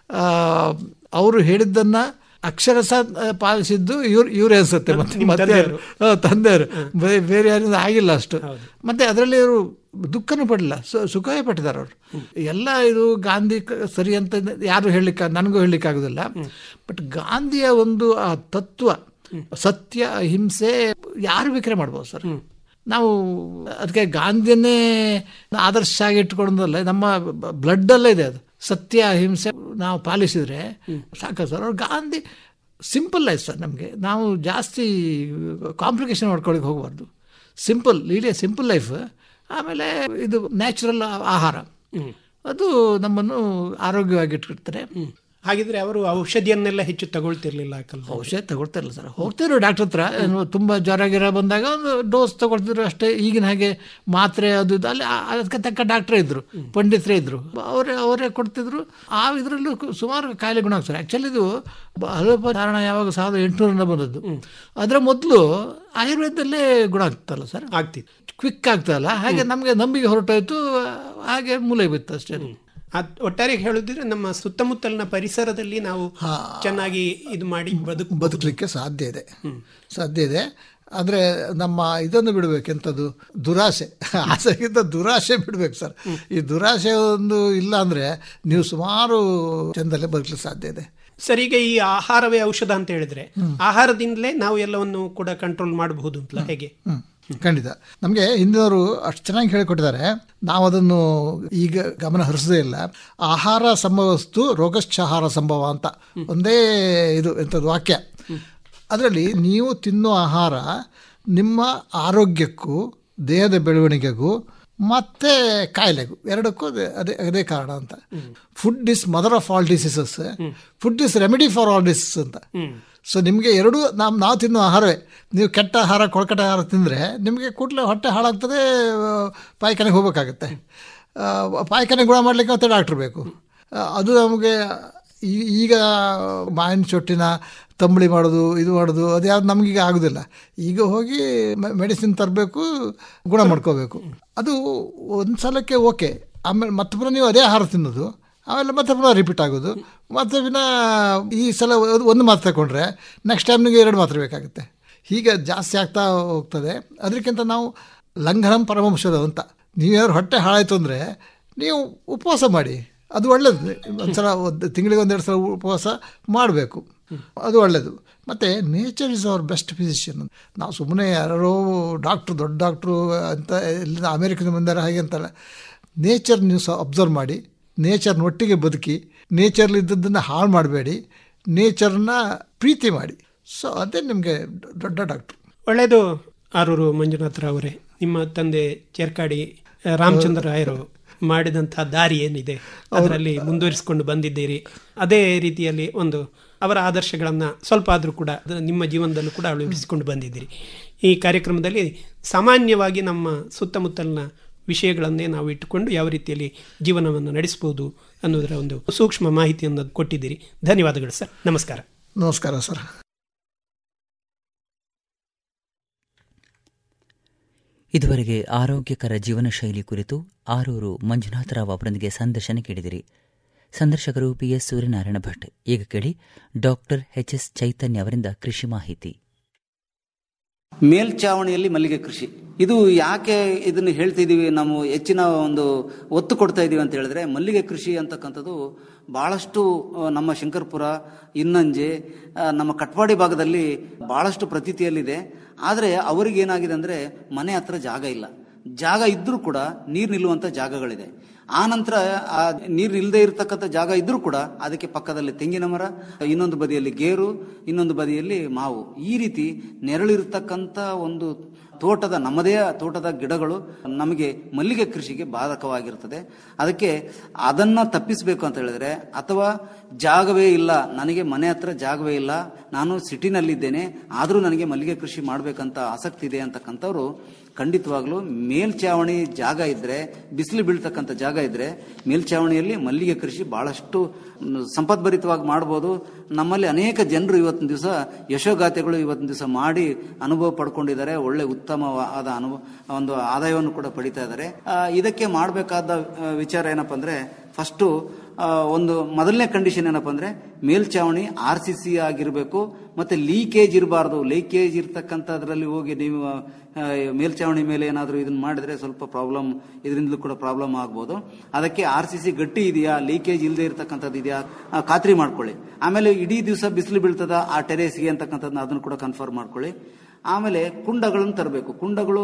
ಅವರು ಹೇಳಿದ್ದನ್ನ ಅಕ್ಷರಶ ಆ, ಪಾಲಿಸಿದ್ದು ಇವ್ರು ಇವರೇ ಅನ್ಸುತ್ತೆ ಮತ್ತೆ ನಿಮ್ಮ ಮತ್ತೆ ಯಾರು? ಹಾ, ತಂದೆಯವರು ಬೇ- ಬೇರೆ ಯಾರಿಂದ ಆಗಿಲ್ಲ ಅಷ್ಟು ಮತ್ತೆ ಅದರಲ್ಲಿ ಅವರು ದುಃಖನೂ ಪಡಲಿಲ್ಲ ಸು- ಸುಖವೇ ಪಟ್ಟಿದ್ದಾರೆ ಅವರು ಎಲ್ಲ ಇದು ಗಾಂಧಿ ಕ- ಸರಿ ಅಂತ ಯಾರು ಹೇಳಲಿಕ್ಕೆ ನನಗೂ ಹೇಳಲಿಕ್ಕೆ ಆಗೋದಿಲ್ಲ ಬಟ್ ಗಾಂಧಿಯ ಒಂದು ಆ ತತ್ವ ಸತ್ಯ ಅಹಿಂಸೆ ಯಾರು ಬೇಕಾದ್ರೆ ಮಾಡ್ಬೋದು ಸರ್ ನಾವು ಅದಕ್ಕೆ ಗಾಂಧಿಯನ್ನೇ ಆದರ್ಶ ಆಗಿ ಇಟ್ಕೊಂಡಲ್ಲ ನಮ್ಮ ಬ್ಲಡ್ ಅಲ್ಲೇ ಇದೆ ಅದು ಸತ್ಯ ಅಹಿಂಸೆ ನಾವು ಪಾಲಿಸಿದ್ರೆ ಸಾಕು ಸರ್ ಅವ್ರು ಗಾಂಧಿ ಸಿಂಪಲ್ ಲೈಫ್ ಸರ್ ನಮಗೆ ನಾವು ಜಾಸ್ತಿ ಕಾಂಪ್ಲಿಕೇಶನ್ ಮಾಡ್ಕೊಳಕ್ಕೆ ಹೋಗಬಾರ್ದು ಸಿಂಪಲ್ ಲೀಲೆ ಸಿಂಪಲ್ ಲೈಫ್ ಆಮೇಲೆ ಇದು ನ್ಯಾಚುರಲ್ ಆಹಾರ ಅದು ನಮ್ಮನ್ನು ಆರೋಗ್ಯವಾಗಿ ಇಟ್ಕೊಳ್ತಾರೆ ಹಾಗಿದ್ರೆ ಅವರು ಔಷಧಿಯನ್ನೆಲ್ಲ ಹೆಚ್ಚು ತಗೊಳ್ತಿರ್ಲಿಲ್ಲ ಕಲ್ ಔಷಧ ತಗೊಳ್ತಿರಲ್ಲ ಸರ್ ಹೋಗ್ತಿದ್ರು ಡಾಕ್ಟರ್ ಹತ್ರ ಏನು ತುಂಬ ಜ್ವರ ಗಿರ ಬಂದಾಗ ಒಂದು ಡೋಸ್ ತಗೊಳ್ತಿದ್ರು ಅಷ್ಟೇ ಈಗಿನ ಹಾಗೆ ಮಾತ್ರೆ ಅದು ಇದು ಅಲ್ಲಿ ಆ- ಅದಕ್ಕೆ ತಕ್ಕ ಡಾಕ್ಟ್ರೇ ಇದ್ರು ಪಂಡಿತರೇ ಇದ್ರು ಅವರೇ ಅವರೇ ಕೊಡ್ತಿದ್ರು ಆ ಇದರಲ್ಲೂ ಕು- ಸುಮಾರು ಕಾಯಿಲೆ ಗುಣ ಆಗ್ತಾರೆ ಆ್ಯಕ್ಚುಲಿ ಇದು ಅಲೋಪ ಕಾರಣ ಯಾವಾಗ ಸಾವಿರದ ಎಂಟುನೂರಿಂದ ಬಂದದ್ದು ಅದರ ಮೊದಲು ಆಯುರ್ವೇದದಲ್ಲೇ ಗುಣ ಆಗ್ತಲ್ಲ ಸರ್ ಆಗ್ತಿತ್ತು ಕ್ವಿಕ್ ಆಗ್ತಲ್ಲ ಹಾಗೆ ನಮಗೆ ನಂಬಿಕೆ ಹೊರಟೋಯ್ತು ಹಾಗೆ ಮೂಲೆ ಬಿತ್ತು ಅಷ್ಟೇ ಅದು. ಅದ್ ಒಟ್ಟಾರೆ ಹೇಳುದಿದ್ರೆ ನಮ್ಮ ಸುತ್ತಮುತ್ತಲಿನ ಪರಿಸರದಲ್ಲಿ ನಾವು ಚೆನ್ನಾಗಿ ಇದು ಮಾಡಿ ಬದುಕು ಬದುಕಲಿಕ್ಕೆ ಸಾಧ್ಯ ಇದೆ ಸಾಧ್ಯ ಇದೆ ಆದರೆ ನಮ್ಮ ಇದನ್ನು ಬಿಡಬೇಕು ಎಂಥದ್ದು ದುರಾಸೆ ಆಸೆಗಿಂತ ದುರಾಸೆ ಬಿಡಬೇಕು ಸರ್ ಈ ದುರಾಸೆ ಒಂದು ಇಲ್ಲ ಅಂದರೆ ನೀವು ಸುಮಾರು ಚೆಂದಲ್ಲೇ ಬದುಕಲಿಕ್ಕೆ ಸಾಧ್ಯ ಇದೆ ಸರ್ ಈಗ ಈ ಆಹಾರವೇ ಔಷಧ ಅಂತ ಹೇಳಿದ್ರೆ ಆಹಾರದಿಂದಲೇ ನಾವು ಎಲ್ಲವನ್ನು ಕೂಡ ಕಂಟ್ರೋಲ್ ಮಾಡಬಹುದು ಅಂತಲ್ಲ ಹೇಗೆ ಹ್ಮ್. ಖಂಡಿತ ನಮಗೆ ಹಿಂದಿನವರು ಅಷ್ಟು ಚೆನ್ನಾಗಿ ಹೇಳಿಕೊಟ್ಟಿದ್ದಾರೆ ನಾವು ಅದನ್ನು ಈಗ ಗಮನ ಹರಿಸದೇ ಇಲ್ಲ ಆಹಾರ ಸಂಭವಸ್ತು ರೋಗಶ್ಚಾಹಾರ ಸಂಭವ ಅಂತ ಒಂದೇ ಇದು ಎಂಥದ್ದು ವಾಕ್ಯ ಅದರಲ್ಲಿ ನೀವು ತಿನ್ನೋ ಆಹಾರ ನಿಮ್ಮ ಆರೋಗ್ಯಕ್ಕೂ ದೇಹದ ಬೆಳವಣಿಗೆಗೂ ಮತ್ತೆ ಕಾಯಿಲೆಗೂ ಎರಡಕ್ಕೂ ಅದೇ ಅದೇ ಅದೇ ಕಾರಣ ಅಂತ food is mother of all diseases food is remedy for all disease ಅಂತ ಸೊ ನಿಮಗೆ ಎರಡೂ ನಾವು ನಾವು ತಿನ್ನೋ ಆಹಾರವೇ ನೀವು ಕೆಟ್ಟ ಆಹಾರ ಕೊಳಕಟ್ಟ ಆಹಾರ ತಿಂದರೆ ನಿಮಗೆ ಕೂಡಲೇ ಹೊಟ್ಟೆ ಹಾಳಾಗ್ತದೆ ಆ, ಪಾಯ್ಖಾನೆಗೆ ಹೋಗಬೇಕಾಗತ್ತೆ ಆ, ಪಾಯ್ಖಾನೆ ಗುಣ ಮಾಡಲಿಕ್ಕೆ ಮತ್ತೆ ಡಾಕ್ಟ್ರ್ ಬೇಕು ಆ, ಅದು ನಮಗೆ ಈ- ಈಗ ಮಾವಿನ ಚೊಟ್ಟಿನ ತಂಬಳಿ ಮಾಡೋದು ಇದು ಮಾಡೋದು ಅದು ಯಾವ್ದು ನಮಗೀಗ ಆಗೋದಿಲ್ಲ ಈಗ ಹೋಗಿ ಮೆಡಿಸಿನ್ ತರಬೇಕು ಗುಣ ಮಾಡ್ಕೋಬೇಕು ಅದು ಒಂದು ಸಲಕ್ಕೆ ಓಕೆ ಆಮೇಲೆ ಮತ್ತೆ ಪುನಃ ನೀವು ಅದೇ ಆಹಾರ ತಿನ್ನೋದು ಆಮೇಲೆ ಮತ್ತೆ ಪುನಃ ರಿಪೀಟ್ ಆಗೋದು ಮತ್ತೆ ಪುನಃ ಈ ಸಲ ಒಂದು- ಒಂದು ಮಾತ್ರೆ ತಗೊಂಡ್ರೆ ನೆಕ್ಸ್ಟ್ ಟೈಮ್ ನಿಮಗೆ ಎರಡು ಮಾತ್ರೆ ಬೇಕಾಗುತ್ತೆ ಹೀಗೆ ಜಾಸ್ತಿ ಆಗ್ತಾ ಹೋಗ್ತದೆ ಅದಕ್ಕಿಂತ ನಾವು ಲಂಘನಂ ಪರಮಂಶದ ಅಂತ ನೀವ್ಯಾರು ಹೊಟ್ಟೆ ಹಾಳಾಯಿತು ಅಂದರೆ ನೀವು ಉಪವಾಸ ಮಾಡಿ ಅದು ಒಳ್ಳೆಯದು ಒಂದ್ಸಲ ಒಂದು ತಿಂಗಳಿಗೆ ಒಂದೆರಡು ಸಲ ಉಪವಾಸ ಮಾಡಬೇಕು ಅದು ಒಳ್ಳೆಯದು ಮತ್ತು nature is our best physician ನಾವು ಸುಮ್ಮನೆ ಯಾರೋ ಡಾಕ್ಟ್ರು ದೊಡ್ಡ ಡಾಕ್ಟ್ರು ಅಂತ ಎಲ್ಲಿಂದ ಅಮೇರಿಕದ ಬಂದಾರೆ ಹಾಗೆ ಅಂತಲ್ಲ ನೇಚರ್ ನೀವು ಸಹ ಅಬ್ಸರ್ವ್ ಮಾಡಿ ನೇಚರ್ನ ಒಟ್ಟಿಗೆ ಬದುಕಿ ನೇಚರ್ಲಿದ್ದದ್ದನ್ನು ಹಾಳು ಮಾಡಬೇಡಿ ನೇಚರ್ನ ಪ್ರೀತಿ ಮಾಡಿ ಸೊ ಅದೇ ನಿಮಗೆ ದೊಡ್ಡ ಡಾಕ್ಟ್ರು ಒಳ್ಳೆಯದು ಆರೂರು ಮಂಜುನಾಥ್ ಅವರೇ ನಿಮ್ಮ ತಂದೆ ಚೇರ್ಕಾಡಿ ಆ, ರಾಮಚಂದ್ರ ರಾಯರು ಮಾಡಿದಂತಹ ದಾರಿ ಏನಿದೆ ಅದರಲ್ಲಿ ಮುಂದುವರಿಸಿಕೊಂಡು ಬಂದಿದ್ದೀರಿ ಅದೇ ರೀತಿಯಲ್ಲಿ ಒಂದು ಅವರ ಆದರ್ಶಗಳನ್ನ ಸ್ವಲ್ಪ ಆದರೂ ಕೂಡ ಅದು ನಿಮ್ಮ ಜೀವನದಲ್ಲೂ ಕೂಡ ಅಳವಡಿಸಿಕೊಂಡು ಬಂದಿದ್ದೀರಿ ಈ ಕಾರ್ಯಕ್ರಮದಲ್ಲಿ ಸಾಮಾನ್ಯವಾಗಿ ನಮ್ಮ ಸುತ್ತಮುತ್ತಲಿನ ವಿಷಯಗಳನ್ನೇ ನಾವು ಇಟ್ಟುಕೊಂಡು ಯಾವ ರೀತಿಯಲ್ಲಿ ಜೀವನವನ್ನು ನಡೆಸಬಹುದು ಅನ್ನೋದರ ಒಂದು ಸೂಕ್ಷ್ಮ ಮಾಹಿತಿಯನ್ನು ಕೊಟ್ಟಿದ್ದೀರಿ ಧನ್ಯವಾದಗಳು ಸರ್ ನಮಸ್ಕಾರ ನಮಸ್ಕಾರ ಸರ್ ಇದುವರೆಗೆ ಆರೋಗ್ಯಕರ ಜೀವನ ಶೈಲಿ ಕುರಿತು ಆರೂರು ಮಂಜುನಾಥರಾವ್ ಅವರೊಂದಿಗೆ ಸಂದರ್ಶನ ಕೇಳಿದಿರಿ ಸಂದರ್ಶಕರು ಪಿಎಸ್ ಸೂರ್ಯನಾರಾಯಣ ಭಟ್ ಈಗ ಕೇಳಿ ಡಾಕ್ಟರ್ ಎಚ್ ಎಸ್ ಚೈತನ್ಯ ಅವರಿಂದ ಕೃಷಿ ಮಾಹಿತಿ ಮೇಲ್ಚಾವಣಿಯಲ್ಲಿ ಮಲ್ಲಿಗೆ ಕೃಷಿ ಇದು ಯಾಕೆ ಇದನ್ನು ಹೇಳ್ತಿದೀವಿ ನಾವು ಹೆಚ್ಚಿನ ಒಂದು ಒತ್ತು ಕೊಡ್ತಾ ಇದೀವಿ ಅಂತ ಹೇಳಿದ್ರೆ ಮಲ್ಲಿಗೆ ಕೃಷಿ ಅಂತಕ್ಕಂಥದ್ದು ಬಹಳಷ್ಟು ಆ, ನಮ್ಮ ಶಂಕರ್ಪುರ ಇನ್ನಂಜೆ ಆ, ನಮ್ಮ ಕಟ್ವಾಡಿ ಭಾಗದಲ್ಲಿ ಬಹಳಷ್ಟು ಪ್ರತೀತಿಯಲ್ಲಿದೆ ಆದರೆ ಅವರಿಗೆ ಏನಾಗಿದೆ ಅಂದ್ರೆ ಮನೆ ಹತ್ರ ಜಾಗ ಇಲ್ಲ ಜಾಗ ಇದ್ರೂ ಕೂಡ ನೀರು ನಿಲ್ಲುವಂತ ಜಾಗಗಳಿದೆ ಆ ನಂತರ ಆ ನೀರು ನಿಲ್ಲದೆ ಇರತಕ್ಕಂಥ ಜಾಗ ಇದ್ರೂ ಕೂಡ ಅದಕ್ಕೆ ಪಕ್ಕದಲ್ಲಿ ತೆಂಗಿನ ಮರ ಇನ್ನೊಂದು ಬದಿಯಲ್ಲಿ ಗೇರು ಇನ್ನೊಂದು ಬದಿಯಲ್ಲಿ ಮಾವು ಈ ರೀತಿ ನೆರಳಿರ್ತಕ್ಕಂಥ ಒಂದು ತೋಟದ ನಮ್ಮದೇ ತೋಟದ ಗಿಡಗಳು ನಮಗೆ ಮಲ್ಲಿಗೆ ಕೃಷಿಗೆ ಬಾಧಕವಾಗಿರ್ತದೆ ಅದಕ್ಕೆ ಅದನ್ನ ತಪ್ಪಿಸಬೇಕು ಅಂತ ಹೇಳಿದ್ರೆ ಅಥವಾ ಜಾಗವೇ ಇಲ್ಲ ನನಗೆ ಮನೆ ಹತ್ರ ಜಾಗವೇ ಇಲ್ಲ ನಾನು ಸಿಟಿನಲ್ಲಿದ್ದೇನೆ ಆದರೂ ನನಗೆ ಮಲ್ಲಿಗೆ ಕೃಷಿ ಮಾಡಬೇಕಂತ ಆಸಕ್ತಿ ಇದೆ ಅಂತಕ್ಕಂಥವ್ರು ಖಂಡಿತವಾಗ್ಲೂ ಮೇಲ್ಚಾವಣಿ ಜಾಗ ಇದ್ರೆ ಬಿಸಿಲು ಬೀಳ್ತಕ್ಕಂಥ ಜಾಗ ಇದ್ರೆ ಮೇಲ್ಚಾವಣಿಯಲ್ಲಿ ಮಲ್ಲಿಗೆ ಕೃಷಿ ಬಹಳಷ್ಟು ಮ್, ಸಂಪದ್ಭರಿತವಾಗಿ ಮಾಡ್ಬೋದು ನಮ್ಮಲ್ಲಿ ಅನೇಕ ಜನರು ಇವತ್ತಿನ ದಿವಸ ಯಶೋಗಾಥೆಗಳು ಇವತ್ತಿನ ದಿವಸ ಮಾಡಿ ಅನುಭವ ಪಡ್ಕೊಂಡಿದ್ದಾರೆ ಒಳ್ಳೆ ಉತ್ತಮವಾದ ಅನುಭವ ಒಂದು ಆದಾಯವನ್ನು ಕೂಡ ಪಡಿತಾ ಇದ್ದಾರೆ ಆ, ಇದಕ್ಕೆ ಮಾಡಬೇಕಾದ ವಿಚಾರ ಏನಪ್ಪಾ ಅಂದ್ರೆ ಫಸ್ಟು ಒಂದು ಮೊದಲನೇ ಕಂಡೀಷನ್ ಏನಪ್ಪಾ ಅಂದ್ರೆ ಮೇಲ್ಚಾವಣಿ ಆರ್ ಸಿ ಸಿ ಆಗಿರಬೇಕು ಮತ್ತೆ ಲೀಕೇಜ್ ಇರಬಾರ್ದು ಲೀಕೇಜ್ ಇರ್ತಕ್ಕಂಥದ್ರಲ್ಲಿ ಹೋಗಿ ನೀವು ಆ, ಮೇಲ್ಚಾವಣಿ ಮೇಲೆ ಏನಾದರೂ ಇದನ್ನ ಮಾಡಿದ್ರೆ ಸ್ವಲ್ಪ ಪ್ರಾಬ್ಲಮ್ ಇದರಿಂದಲೂ ಕೂಡ ಪ್ರಾಬ್ಲಮ್ ಆಗ್ಬೋದು ಅದಕ್ಕೆ ಆರ್ ಸಿ ಸಿ ಗಟ್ಟಿ ಇದೆಯಾ ಲೀಕೇಜ್ ಇಲ್ಲದೆ ಇರತಕ್ಕಂಥದ್ದು ಇದೆಯಾ ಆ, ಖಾತ್ರಿ ಮಾಡ್ಕೊಳ್ಳಿ ಆಮೇಲೆ ಇಡೀ ದಿವಸ ಬಿಸಿಲು ಬೀಳ್ತದ ಆ ಟೆರೇಸ್ಗೆ ಅಂತಕ್ಕಂಥದ್ದನ್ನ ಅದನ್ನು ಕೂಡ ಕನ್ಫರ್ಮ್ ಮಾಡ್ಕೊಳ್ಳಿ ಆಮೇಲೆ ಕುಂಡಗಳನ್ನು ತರಬೇಕು ಕುಂಡಗಳು